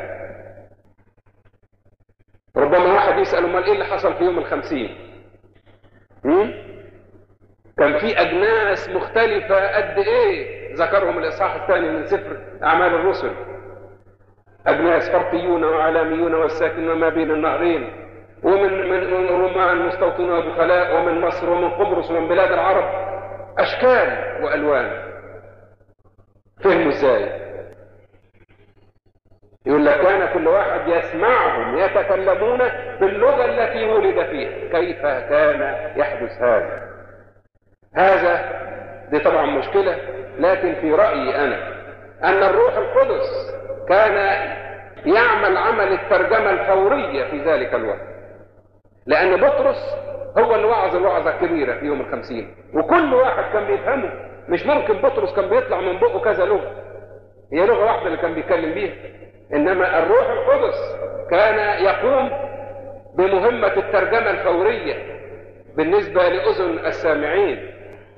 ربما واحد يسال امال ايه اللي حصل في يوم الخمسين هم؟ كان في اجناس مختلفه قد ايه ذكرهم الاصحاح الثاني من سفر اعمال الرسل اجناس فرقيون وعلاميون والساكنون ما بين النهرين ومن من من رومان مستوطنون وبخلاء ومن مصر ومن قبرص ومن بلاد العرب اشكال والوان فهموا ازاي يقول لك كان كل واحد يسمعهم يتكلمون باللغه التي ولد فيها كيف كان يحدث هذا هذا دي طبعا مشكله لكن في رايي انا ان الروح القدس كان يعمل عمل الترجمه الفوريه في ذلك الوقت لأن بطرس هو اللي وعظ الوعظة الكبيرة في يوم الخمسين وكل واحد كان بيفهمه مش ممكن بطرس كان بيطلع من بقه كذا لغة هي لغة واحدة اللي كان بيتكلم بيها إنما الروح القدس كان يقوم بمهمة الترجمة الفورية بالنسبة لأذن السامعين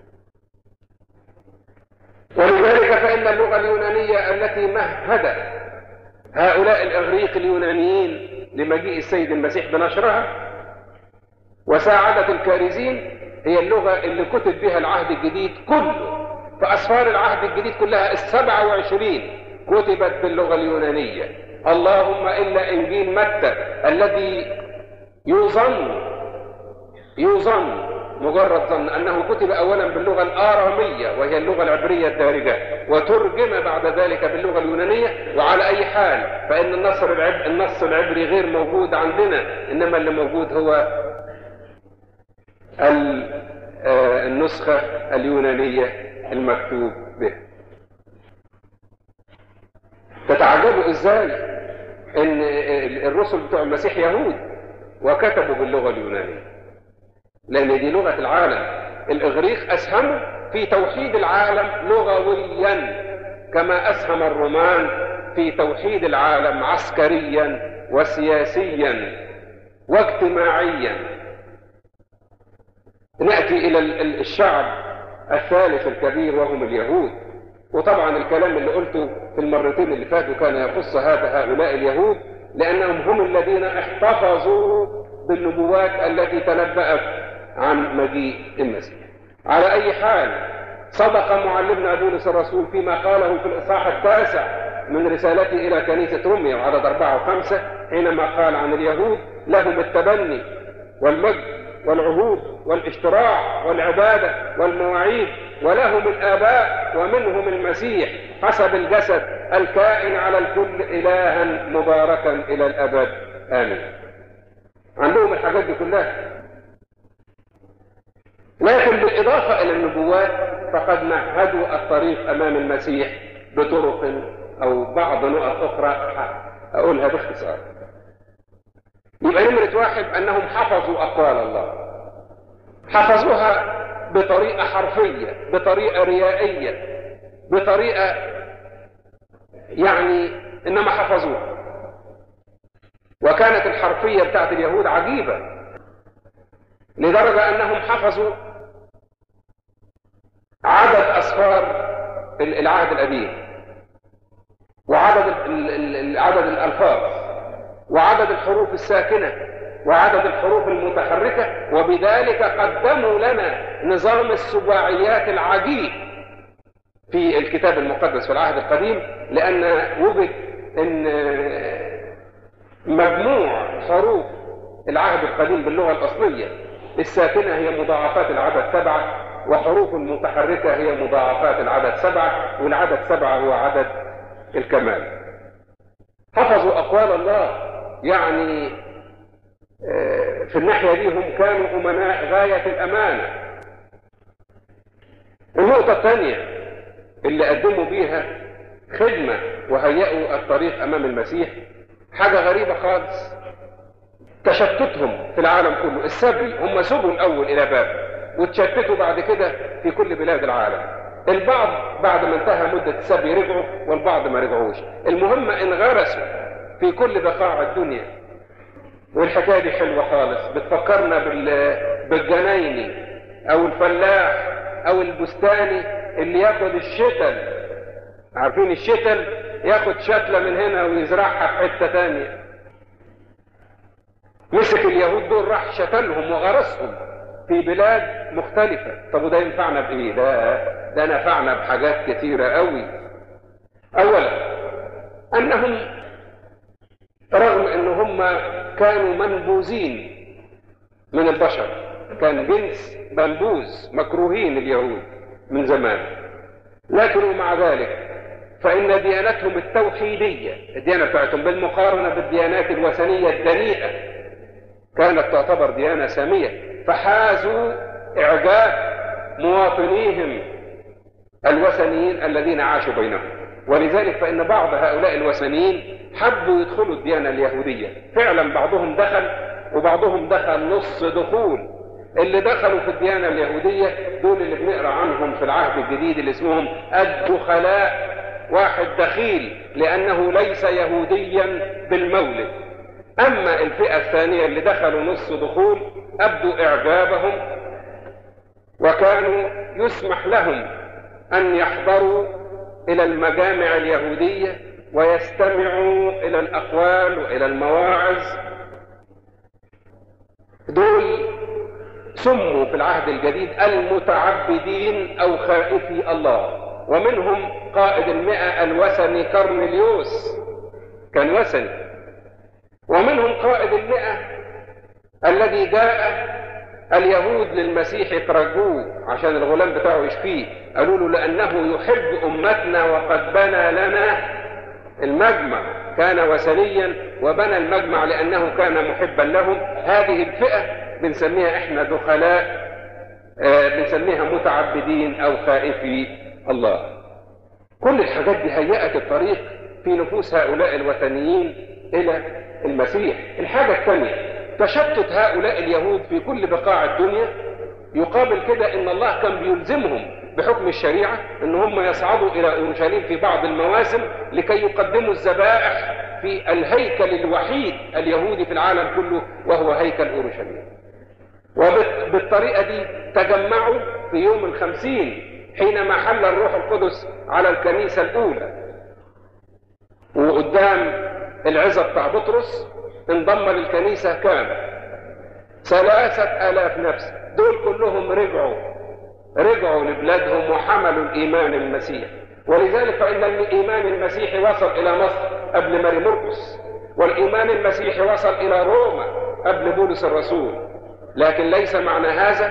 ولذلك فإن اللغة اليونانية التي مهد هؤلاء الإغريق اليونانيين لمجيء السيد المسيح بنشرها وساعدت الكارزين هي اللغة اللي كتب بها العهد الجديد كله فأسفار العهد الجديد كلها السبعة وعشرين كتبت باللغة اليونانية اللهم إلا إنجيل متى الذي يظن يظن مجرد ظن أنه كتب أولا باللغة الآرامية وهي اللغة العبرية الدارجة وترجم بعد ذلك باللغة اليونانية وعلى أي حال فإن النص العب... النص العبري غير موجود عندنا إنما اللي موجود هو النسخة اليونانية المكتوب به تتعجبوا ازاي ان الرسل بتوع المسيح يهود وكتبوا باللغة اليونانية لان دي لغة العالم الاغريق اسهموا في توحيد العالم لغويا كما اسهم الرومان في توحيد العالم عسكريا وسياسيا واجتماعيا نأتي إلى الشعب الثالث الكبير وهم اليهود وطبعا الكلام اللي قلته في المرتين اللي فاتوا كان يخص هذا هؤلاء اليهود لأنهم هم الذين احتفظوا بالنبوات التي تنبأت عن مجيء المسيح على أي حال صدق معلمنا بولس الرسول فيما قاله في الإصحاح التاسع من رسالته إلى كنيسة روميا وعدد أربعة وخمسة حينما قال عن اليهود لهم التبني والمجد والعهود والاشتراع والعبادة والمواعيد ولهم الآباء ومنهم المسيح حسب الجسد الكائن على الكل إلها مباركا إلى الأبد آمين عندهم الحاجات دي كلها لكن بالإضافة إلى النبوات فقد مهدوا الطريق أمام المسيح بطرق أو بعض نقط أخرى أقولها باختصار يبقى نمرة واحد أنهم حفظوا أقوال الله حفظوها بطريقة حرفية بطريقة ريائية بطريقة يعني إنما حفظوها وكانت الحرفية بتاعت اليهود عجيبة لدرجة أنهم حفظوا عدد أسفار العهد القديم وعدد عدد الألفاظ وعدد الحروف الساكنة وعدد الحروف المتحركة وبذلك قدموا لنا نظام السباعيات العجيب في الكتاب المقدس في العهد القديم لأن وجد أن مجموع حروف العهد القديم باللغة الأصلية الساكنة هي مضاعفات العدد سبعة وحروف المتحركة هي مضاعفات العدد سبعة والعدد سبعة هو عدد الكمال حفظوا أقوال الله يعني في الناحية دي هم كانوا أمناء غاية الأمانة النقطة الثانية اللي قدموا بيها خدمة وهيئوا الطريق أمام المسيح حاجة غريبة خالص تشتتهم في العالم كله السبي هم سبوا الأول إلى باب وتشتتوا بعد كده في كل بلاد العالم البعض بعد ما انتهى مدة السبي رجعوا والبعض ما رجعوش المهم انغرسوا في كل بقاع الدنيا والحكاية دي حلوة خالص بتفكرنا بالجنايني او الفلاح او البستاني اللي ياخد الشتل عارفين الشتل ياخد شتلة من هنا ويزرعها في حتة تانية مسك اليهود دول راح شتلهم وغرسهم في بلاد مختلفة طب وده ينفعنا بإيه ده ده نفعنا بحاجات كتيرة قوي أولا أنهم رغم أن هم كانوا منبوذين من البشر كان جنس منبوذ مكروهين اليهود من زمان لكن ومع ذلك فإن ديانتهم التوحيدية الديانة بتاعتهم بالمقارنة بالديانات الوثنية الدنيئة كانت تعتبر ديانة سامية فحازوا إعجاب مواطنيهم الوثنيين الذين عاشوا بينهم ولذلك فإن بعض هؤلاء الوثنيين حبوا يدخلوا الديانة اليهودية فعلا بعضهم دخل وبعضهم دخل نص دخول اللي دخلوا في الديانة اليهودية دول اللي بنقرأ عنهم في العهد الجديد اللي اسمهم الدخلاء واحد دخيل لأنه ليس يهوديا بالمولد أما الفئة الثانية اللي دخلوا نص دخول أبدوا إعجابهم وكانوا يسمح لهم أن يحضروا إلى المجامع اليهودية ويستمعوا إلى الأقوال وإلى المواعظ دول سموا في العهد الجديد المتعبدين أو خائفي الله ومنهم قائد المئة الوثني كرنليوس كان وثني ومنهم قائد المئة الذي جاء اليهود للمسيح يترجوه عشان الغلام بتاعه يشفيه قالوا له لأنه يحب أمتنا وقد بنى لنا المجمع كان وثنيا وبنى المجمع لأنه كان محبا لهم هذه الفئة بنسميها احنا دخلاء آه بنسميها متعبدين أو خائفي الله كل الحاجات دي هيأت الطريق في نفوس هؤلاء الوثنيين إلى المسيح الحاجة الثانية تشتت هؤلاء اليهود في كل بقاع الدنيا يقابل كده ان الله كان بيلزمهم بحكم الشريعة ان هم يصعدوا الى اورشليم في بعض المواسم لكي يقدموا الذبائح في الهيكل الوحيد اليهودي في العالم كله وهو هيكل اورشليم وبالطريقة دي تجمعوا في يوم الخمسين حينما حل الروح القدس على الكنيسة الأولى وقدام العزة بتاع بطرس انضم للكنيسة كام ثلاثة آلاف نفس دول كلهم رجعوا رجعوا لبلادهم وحملوا الإيمان المسيح ولذلك فإن الإيمان المسيحي وصل إلى مصر قبل ماري مرقس والإيمان المسيحي وصل إلى روما قبل بولس الرسول لكن ليس معنى هذا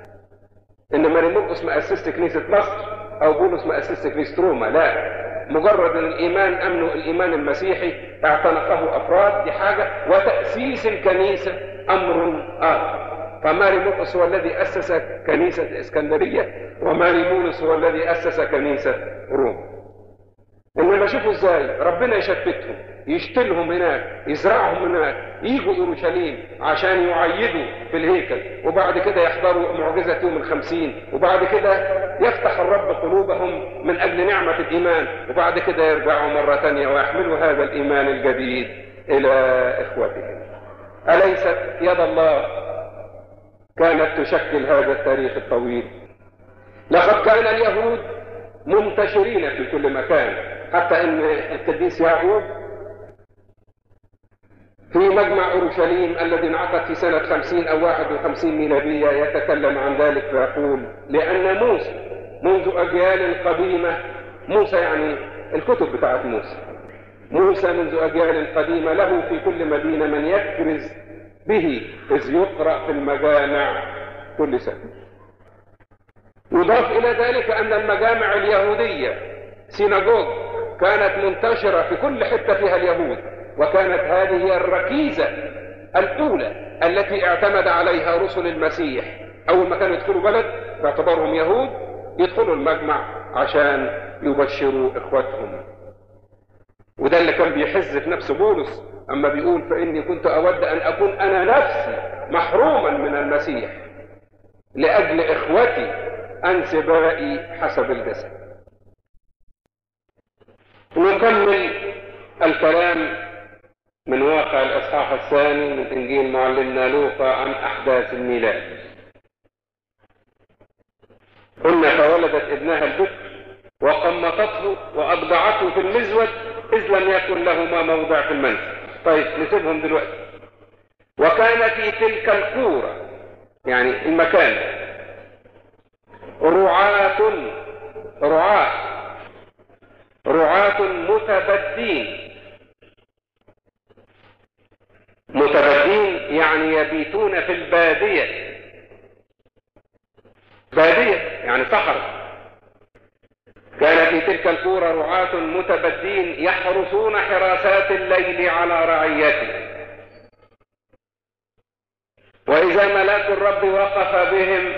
إن ماري مرقس مؤسسة كنيسة مصر أو بولس مؤسسة كنيسة روما لا مجرد ان الايمان امنوا الايمان المسيحي اعتنقه افراد دي حاجه وتاسيس الكنيسه امر اخر فماري مرقس هو الذي اسس كنيسه اسكندريه وماري بولس هو الذي اسس كنيسه روما انما شوفوا ازاي ربنا يشتتهم يشتلهم هناك يزرعهم هناك يجوا اورشليم عشان يعيدوا في الهيكل وبعد كده يحضروا معجزه يوم الخمسين وبعد كده يفتح الرب قلوبهم من اجل نعمه الايمان وبعد كده يرجعوا مره ثانيه ويحملوا هذا الايمان الجديد الى اخوتهم اليست يد الله كانت تشكل هذا التاريخ الطويل لقد كان اليهود منتشرين في كل مكان حتى ان القديس يعقوب في مجمع اورشليم الذي انعقد في سنة 50 او 51 ميلادية يتكلم عن ذلك فيقول لان موسى منذ اجيال قديمة موسى يعني الكتب بتاعت موسى موسى منذ اجيال قديمة له في كل مدينة من يكرز به اذ يقرأ في المجامع كل سنة يضاف الى ذلك ان المجامع اليهودية سيناجوج كانت منتشرة في كل حتة فيها اليهود وكانت هذه هي الركيزة الأولى التي اعتمد عليها رسل المسيح أول ما كانوا يدخلوا بلد باعتبارهم يهود يدخلوا المجمع عشان يبشروا إخوتهم وده اللي كان بيحز في نفسه بولس أما بيقول فإني كنت أود أن أكون أنا نفسي محروما من المسيح لأجل إخوتي أنسبائي حسب الجسد نكمل الكلام من واقع الإصحاح الثاني من إنجيل معلمنا لوقا عن أحداث الميلاد قلنا فولدت ابنها البكر وقمطته وأضجعته في المزود إذ لم يكن لهما موضع في المنزل طيب نسيبهم دلوقتي وكان في تلك الكورة يعني المكان رعاة رعاة رعاة متبدين متبدين يعني يبيتون في البادية بادية يعني صحراء كان في تلك الكورة رعاة متبدين يحرسون حراسات الليل على رعيته وإذا ملاك الرب وقف بهم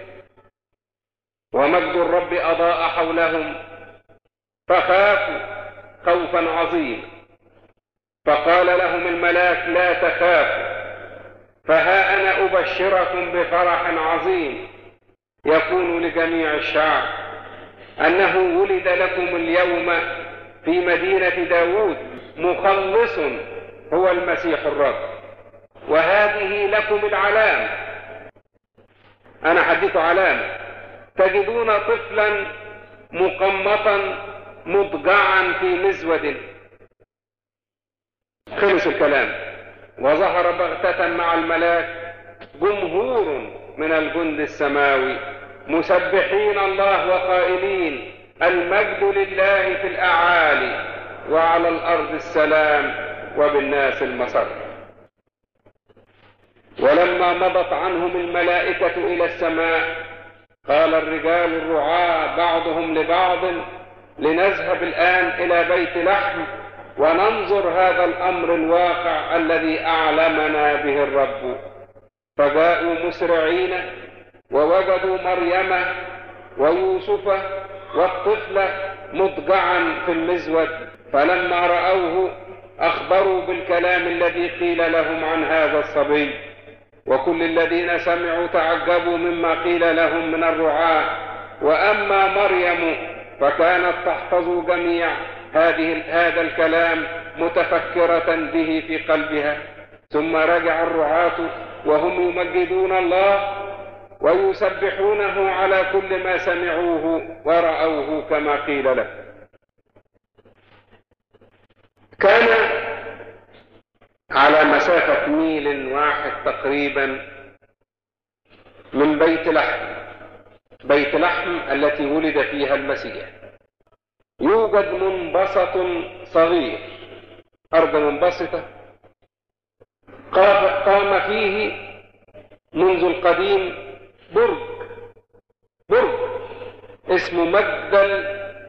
ومجد الرب أضاء حولهم فخافوا خوفا عظيما فقال لهم الملاك لا تخافوا فها أنا أبشركم بفرح عظيم يكون لجميع الشعب أنه ولد لكم اليوم في مدينة داود مخلص هو المسيح الرب وهذه لكم العلامة أنا حديث علامة تجدون طفلا مقمطا مضجعا في مزود خلص الكلام وظهر بغتة مع الملاك جمهور من الجند السماوي مسبحين الله وقائلين المجد لله في الأعالي وعلى الأرض السلام وبالناس المسر ولما مضت عنهم الملائكة إلى السماء قال الرجال الرعاة بعضهم لبعض لنذهب الآن إلى بيت لحم وننظر هذا الأمر الواقع الذي أعلمنا به الرب فجاءوا مسرعين ووجدوا مريم ويوسف والطفل مضجعا في المزود فلما رأوه أخبروا بالكلام الذي قيل لهم عن هذا الصبي وكل الذين سمعوا تعجبوا مما قيل لهم من الرعاة وأما مريم فكانت تحفظ جميع هذه هذا الكلام متفكرة به في قلبها ثم رجع الرعاة وهم يمجدون الله ويسبحونه على كل ما سمعوه ورأوه كما قيل له كان على مسافة ميل واحد تقريبا من بيت لحم بيت لحم التي ولد فيها المسيح يوجد منبسط صغير أرض منبسطة قام فيه منذ القديم برج برج اسمه مجدل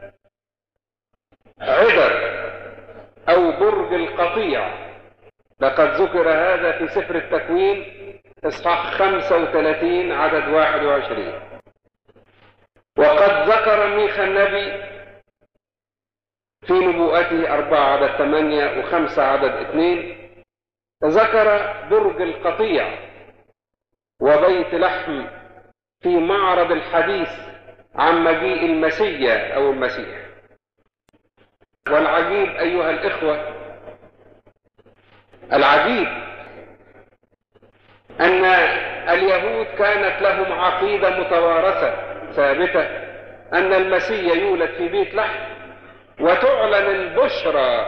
عذر أو برج القطيع لقد ذكر هذا في سفر التكوين إصحاح 35 عدد 21 وقد ذكر ميخا النبي في نبوءته أربعة عدد ثمانية وخمسة عدد اثنين ذكر برج القطيع وبيت لحم في معرض الحديث عن مجيء المسيا أو المسيح والعجيب أيها الإخوة العجيب أن اليهود كانت لهم عقيدة متوارثة ثابتة أن المسيح يولد في بيت لحم وتعلن البشرى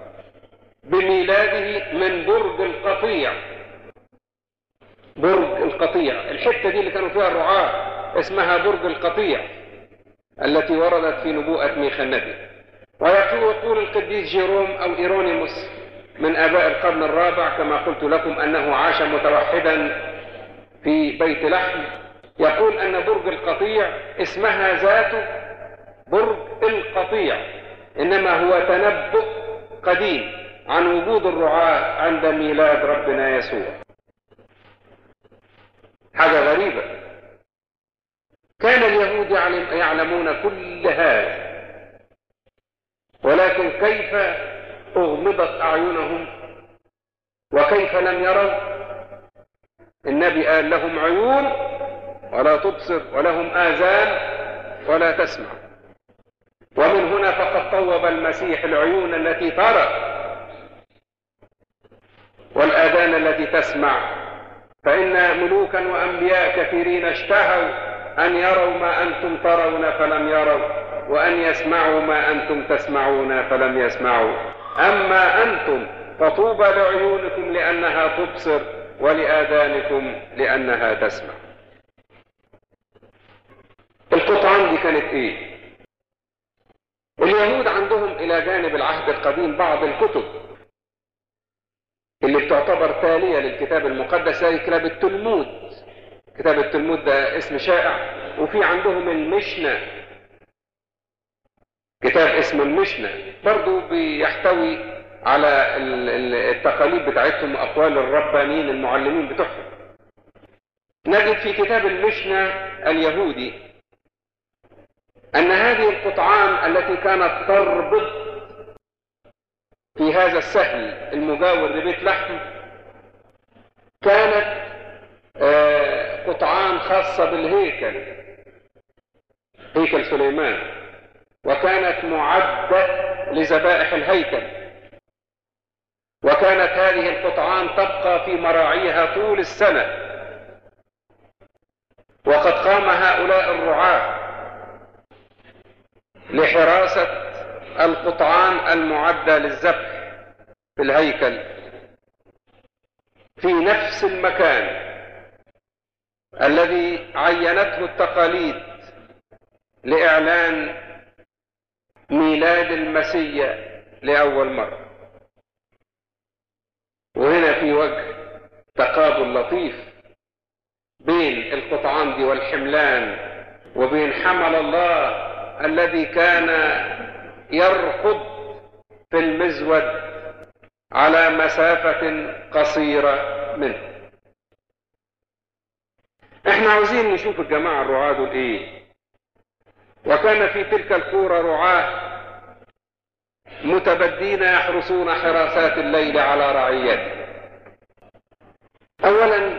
بميلاده من برج القطيع برج القطيع الحتة دي اللي كانوا فيها الرعاة اسمها برج القطيع التي وردت في نبوءة ميخا النبي ويقول القديس جيروم أو إيرونيموس من آباء القرن الرابع كما قلت لكم أنه عاش متوحدا في بيت لحم يقول أن برج القطيع اسمها ذاته برج القطيع إنما هو تنبؤ قديم عن وجود الرعاة عند ميلاد ربنا يسوع حاجة غريبة كان اليهود يعلم يعلمون كل هذا ولكن كيف أغمضت أعينهم وكيف لم يروا النبي قال لهم عيون ولا تبصر ولهم آذان ولا تسمع ومن هنا فقد طوب المسيح العيون التي ترى والآذان التي تسمع فإن ملوكا وأنبياء كثيرين اشتهوا أن يروا ما أنتم ترون فلم يروا وأن يسمعوا ما أنتم تسمعون فلم يسمعوا أما أنتم فطوبى لعيونكم لأنها تبصر ولآذانكم لأنها تسمع القطعان دي كانت إيه اليهود عندهم إلى جانب العهد القديم بعض الكتب اللي بتعتبر تالية للكتاب المقدس زي كتاب التلمود كتاب التلمود ده اسم شائع وفي عندهم المشنة كتاب اسمه المشنة برضو بيحتوي على التقاليد بتاعتهم وأقوال الربانيين المعلمين بتوعهم نجد في كتاب المشنة اليهودي أن هذه القطعان التي كانت تربط في هذا السهل المجاور لبيت لحم كانت قطعان خاصة بالهيكل هيكل سليمان وكانت معدة لذبائح الهيكل وكانت هذه القطعان تبقى في مراعيها طول السنة وقد قام هؤلاء الرعاة لحراسة القطعان المعدة للذبح في الهيكل في نفس المكان الذي عينته التقاليد لإعلان ميلاد المسيح لأول مرة وهنا في وجه تقابل لطيف بين القطعان دي والحملان وبين حمل الله الذي كان يركض في المزود على مسافة قصيرة منه احنا عاوزين نشوف الجماعة الرعاة دول ايه وكان في تلك الكورة رعاة متبدين يحرسون حراسات الليل على رعيته اولا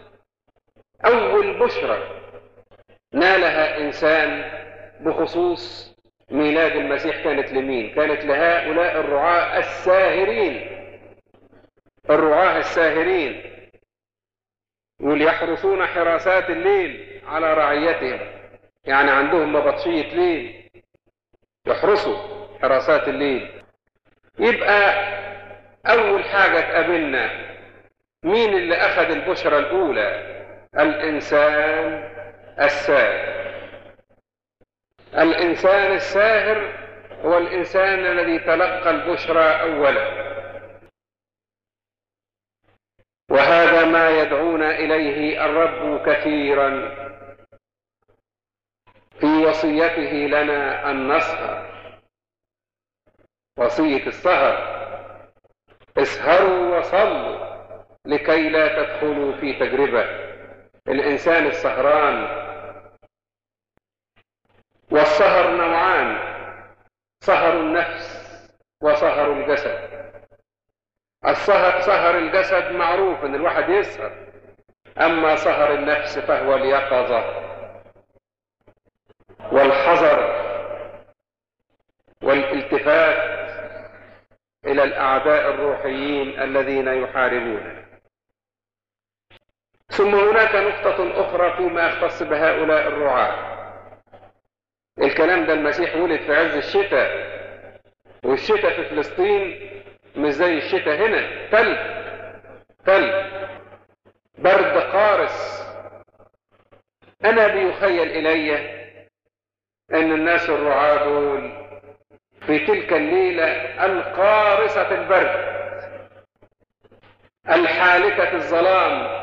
اول بشرى نالها انسان بخصوص ميلاد المسيح كانت لمين كانت لهؤلاء الرعاة الساهرين الرعاة الساهرين وليحرسون حراسات الليل على رعيتهم يعني عندهم مبطشية ليل يحرسوا حراسات الليل يبقى أول حاجة تقابلنا مين اللي أخذ البشرى الأولى الإنسان الساهر الإنسان الساهر هو الإنسان الذي تلقى البشرى أولا وهذا ما يدعونا إليه الرب كثيرا في وصيته لنا أن نسهر وصية السهر اسهروا وصلوا لكي لا تدخلوا في تجربة الإنسان السهران والسهر نوعان سهر النفس وسهر الجسد السهر سهر الجسد معروف ان الواحد يسهر اما سهر النفس فهو اليقظة والحذر والالتفات الى الاعداء الروحيين الذين يحاربون ثم هناك نقطة اخرى فيما يختص بهؤلاء الرعاة الكلام ده المسيح ولد في عز الشتاء والشتاء في فلسطين مش زي الشتاء هنا تلج تلج برد قارس انا بيخيل الي ان الناس الرعاة دول في تلك الليلة القارصة البرد الحالكة الظلام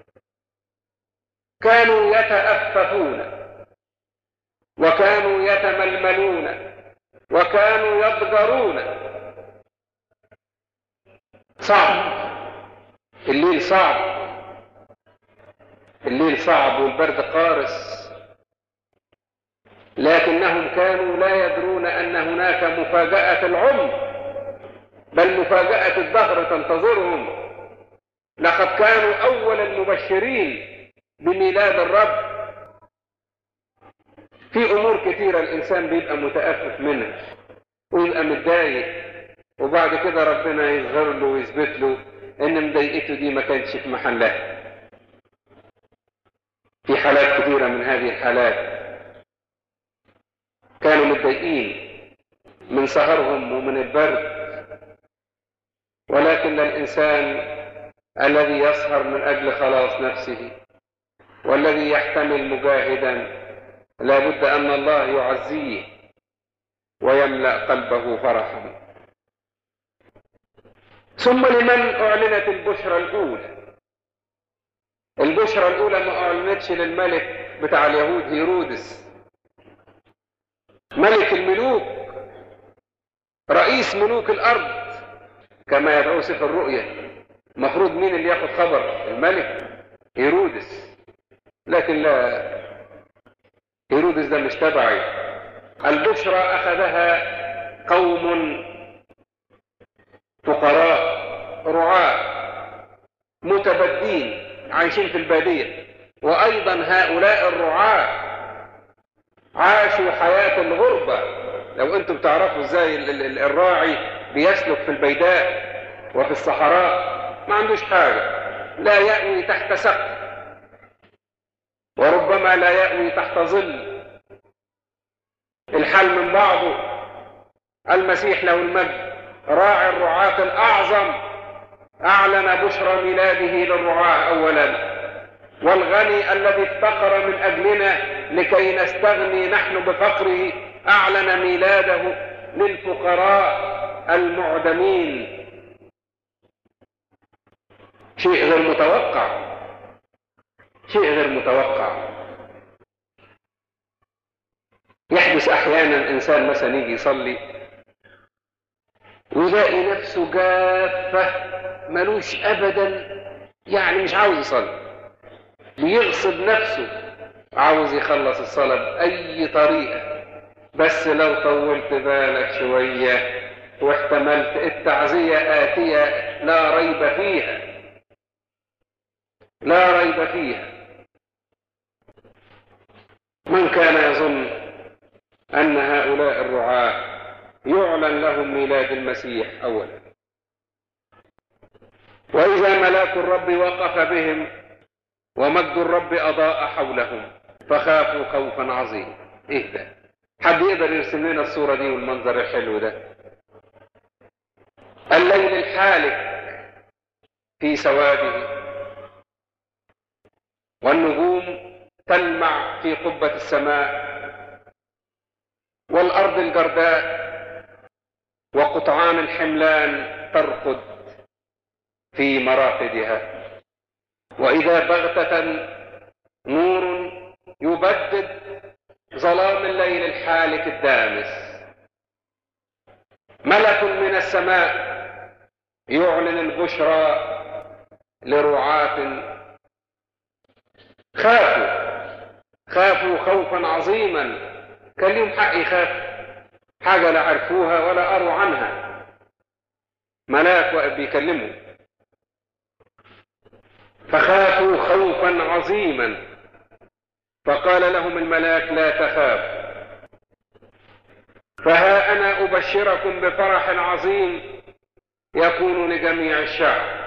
كانوا يتأففون وكانوا يتململون وكانوا يضجرون صعب الليل صعب الليل صعب والبرد قارس لكنهم كانوا لا يدرون أن هناك مفاجأة العمر بل مفاجأة الدهر تنتظرهم لقد كانوا أول المبشرين بميلاد الرب في أمور كثيرة الإنسان بيبقى متأفف منها ويبقى متضايق وبعد كده ربنا يظهر له ويثبت له إن مضايقته دي ما كانتش في محلها في حالات كثيرة من هذه الحالات كانوا متضايقين من سهرهم ومن البرد ولكن الإنسان الذي يسهر من أجل خلاص نفسه والذي يحتمل مجاهدا لا بد أن الله يعزيه ويملأ قلبه فرحا ثم لمن أعلنت البشرى الأولى البشرى الأولى ما أعلنتش للملك بتاع اليهود هيرودس ملك الملوك رئيس ملوك الأرض كما يدعو سفر الرؤيا المفروض مين اللي ياخد خبر الملك هيرودس لكن لا هيرودس ده مش تبعي البشرى أخذها قوم فقراء رعاة متبدين عايشين في البادية وأيضا هؤلاء الرعاة عاشوا حياة الغربة لو أنتم تعرفوا ازاي الراعي بيسلك في البيداء وفي الصحراء ما عندوش حاجة لا يأوي تحت سقف وربما لا يأوي تحت ظل الحل من بعضه المسيح له المجد راعي الرعاة الأعظم أعلن بشرى ميلاده للرعاة أولا والغني الذي افتقر من أجلنا لكي نستغني نحن بفقره أعلن ميلاده للفقراء المعدمين شيء غير متوقع شيء غير متوقع يحدث احيانا انسان مثلا يجي يصلي ويلاقي نفسه جافه ملوش ابدا يعني مش عاوز يصلي بيغصب نفسه عاوز يخلص الصلاه باي طريقه بس لو طولت بالك شويه واحتملت التعزيه اتيه لا ريب فيها لا ريب فيها من كان يظن أن هؤلاء الرعاة يعلن لهم ميلاد المسيح أولا وإذا ملاك الرب وقف بهم ومجد الرب أضاء حولهم فخافوا خوفا عظيما إيه ده حد يقدر يرسم لنا الصورة دي والمنظر الحلو ده الليل الحالك في سواده والنجوم تلمع في قبة السماء والأرض الجرداء وقطعان الحملان ترقد في مراقدها وإذا بغتة نور يبدد ظلام الليل الحالك الدامس ملك من السماء يعلن البشرى لرعاة خافوا خافوا خوفا عظيما كان لهم حق يخاف حاجة لا عرفوها ولا قروا عنها ملاك واقف بيكلمهم فخافوا خوفا عظيما فقال لهم الملاك لا تخاف فها أنا أبشركم بفرح عظيم يكون لجميع الشعب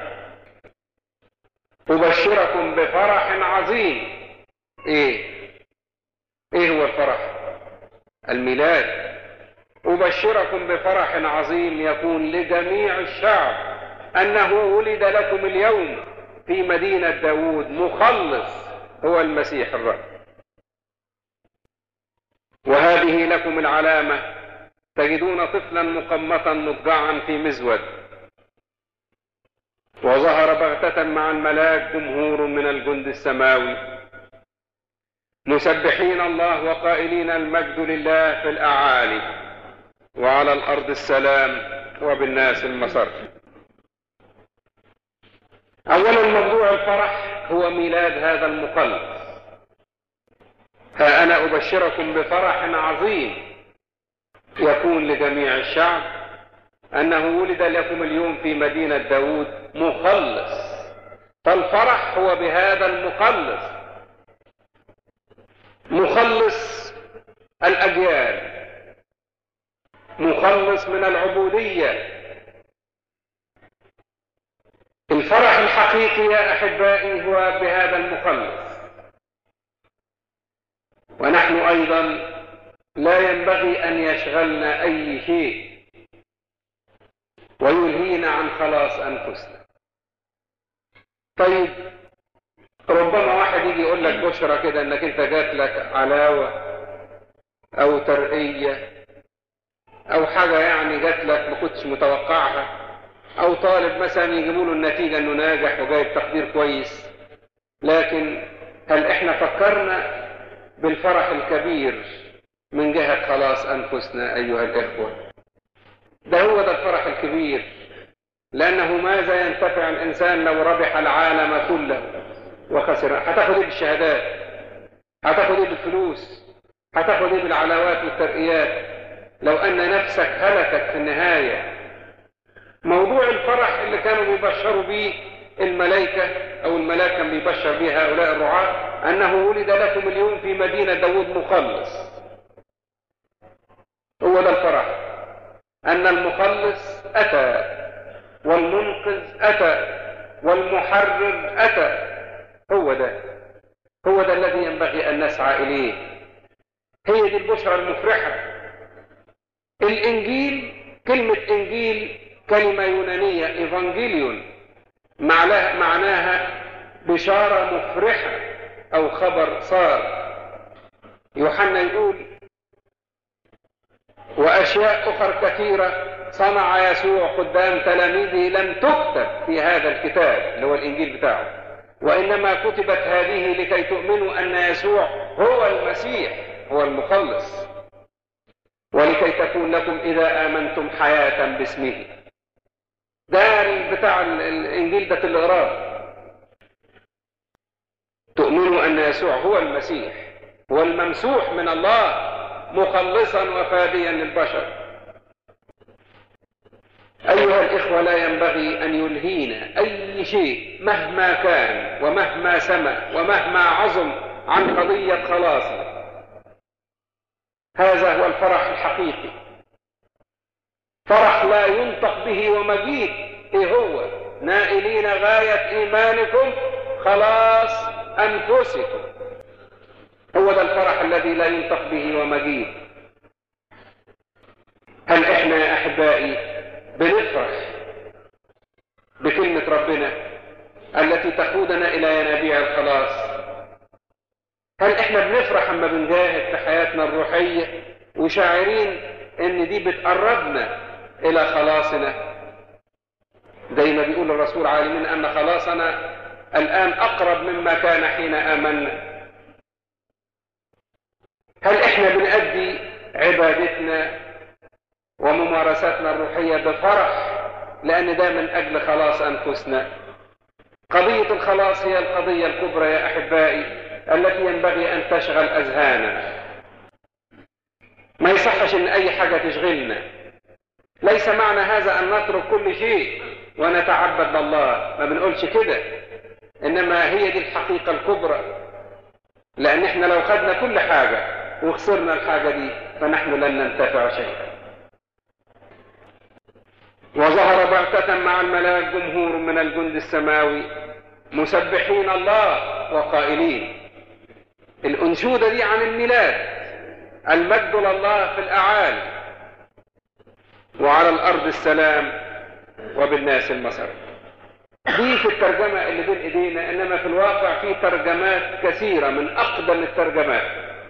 أبشركم بفرح عظيم إيه إيه هو الفرح الميلاد أبشركم بفرح عظيم يكون لجميع الشعب أنه ولد لكم اليوم في مدينة داود مخلص هو المسيح الرب وهذه لكم العلامة تجدون طفلا مقمطا مضجعا في مزود وظهر بغتة مع الملاك جمهور من الجند السماوي مسبحين الله وقائلين المجد لله في الأعالي وعلى الأرض السلام وبالناس المسر أولا موضوع الفرح هو ميلاد هذا المخلص ها أنا أبشركم بفرح عظيم يكون لجميع الشعب أنه ولد لكم اليوم في مدينة داود مخلص فالفرح هو بهذا المخلص مخلص الأجيال مخلص من العبودية الفرح الحقيقي يا أحبائي هو بهذا المخلص ونحن أيضا لا ينبغي أن يشغلنا أي شيء ويلهينا عن خلاص أنفسنا طيب ربما واحد يجي يقول لك بشرى كده انك انت جات لك علاوة او ترقية او حاجة يعني جات لك ما كنتش متوقعها او طالب مثلا يجيبوا له النتيجة انه ناجح وجايب تقدير كويس لكن هل احنا فكرنا بالفرح الكبير من جهة خلاص انفسنا ايها الاخوة ده هو ده الفرح الكبير لانه ماذا ينتفع الانسان لو ربح العالم كله وخسر هتاخد ايه بالشهادات هتاخد ايه بالفلوس هتاخد ايه بالعلاوات والترقيات لو ان نفسك هلكت في النهايه موضوع الفرح اللي كانوا بيبشروا به الملائكة أو الملاك كان بيبشر به هؤلاء الرعاة أنه ولد لكم اليوم في مدينة داود مخلص هو ده الفرح أن المخلص أتى والمنقذ أتى والمحرر أتى هو ده هو ده الذي ينبغي أن نسعى إليه هي دي البشرى المفرحة الإنجيل كلمة إنجيل كلمة يونانية إيفانجيليون معناها بشارة مفرحة أو خبر صار يوحنا يقول وأشياء أخرى كثيرة صنع يسوع قدام تلاميذه لم تكتب في هذا الكتاب اللي هو الإنجيل بتاعه وإنما كتبت هذه لكي تؤمنوا أن يسوع هو المسيح هو المخلص ولكي تكون لكم إذا آمنتم حياة باسمه ده بتاع الإنجيل ده الإغراض تؤمنوا أن يسوع هو المسيح هو الممسوح من الله مخلصا وفاديا للبشر أيها الإخوة لا ينبغي أن يلهينا أي شيء مهما كان ومهما سمى ومهما عظم عن قضية خلاصنا هذا هو الفرح الحقيقي فرح لا ينطق به ومجيد ايه هو نائلين غاية ايمانكم خلاص انفسكم هو ده الفرح الذي لا ينطق به ومجيد هل احنا يا احبائي بنفرح بكلمة ربنا التي تقودنا الى ينابيع الخلاص هل احنا بنفرح اما بنجاهد في حياتنا الروحية وشاعرين ان دي بتقربنا الى خلاصنا زي ما بيقول الرسول عالمين ان خلاصنا الان اقرب مما كان حين امنا هل احنا بنأدي عبادتنا وممارساتنا الروحية بفرح لان ده من اجل خلاص انفسنا قضية الخلاص هي القضية الكبرى يا احبائي التي ينبغي ان تشغل اذهاننا ما يصحش ان اي حاجة تشغلنا ليس معنى هذا ان نترك كل شيء ونتعبد لله ما بنقولش كده انما هي دي الحقيقة الكبرى لان احنا لو خدنا كل حاجة وخسرنا الحاجة دي فنحن لن ننتفع شيئا وظهر بغتة مع الملاك جمهور من الجند السماوي مسبحين الله وقائلين الأنشودة دي عن الميلاد المجد لله في الأعالي وعلى الأرض السلام وبالناس المسر دي في الترجمة اللي بين ايدينا انما في الواقع في ترجمات كثيرة من اقدم الترجمات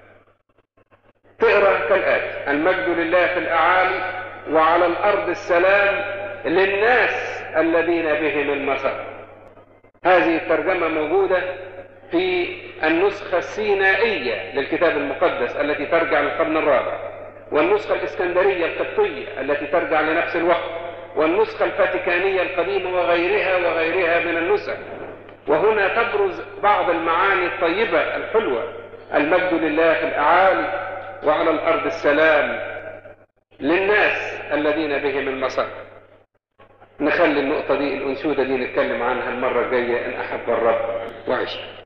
تقرأ كالآتي المجد لله في الاعالي وعلى الارض السلام للناس الذين بهم المسر هذه الترجمة موجودة في النسخة السينائية للكتاب المقدس التي ترجع للقرن الرابع والنسخة الإسكندرية القبطية التي ترجع لنفس الوقت والنسخة الفاتيكانية القديمة وغيرها وغيرها من النسخ وهنا تبرز بعض المعاني الطيبة الحلوة المجد لله في الأعالي وعلى الأرض السلام للناس الذين بهم المصر نخلي النقطة دي الأنشودة دي نتكلم عنها المرة الجاية إن أحب الرب وعشنا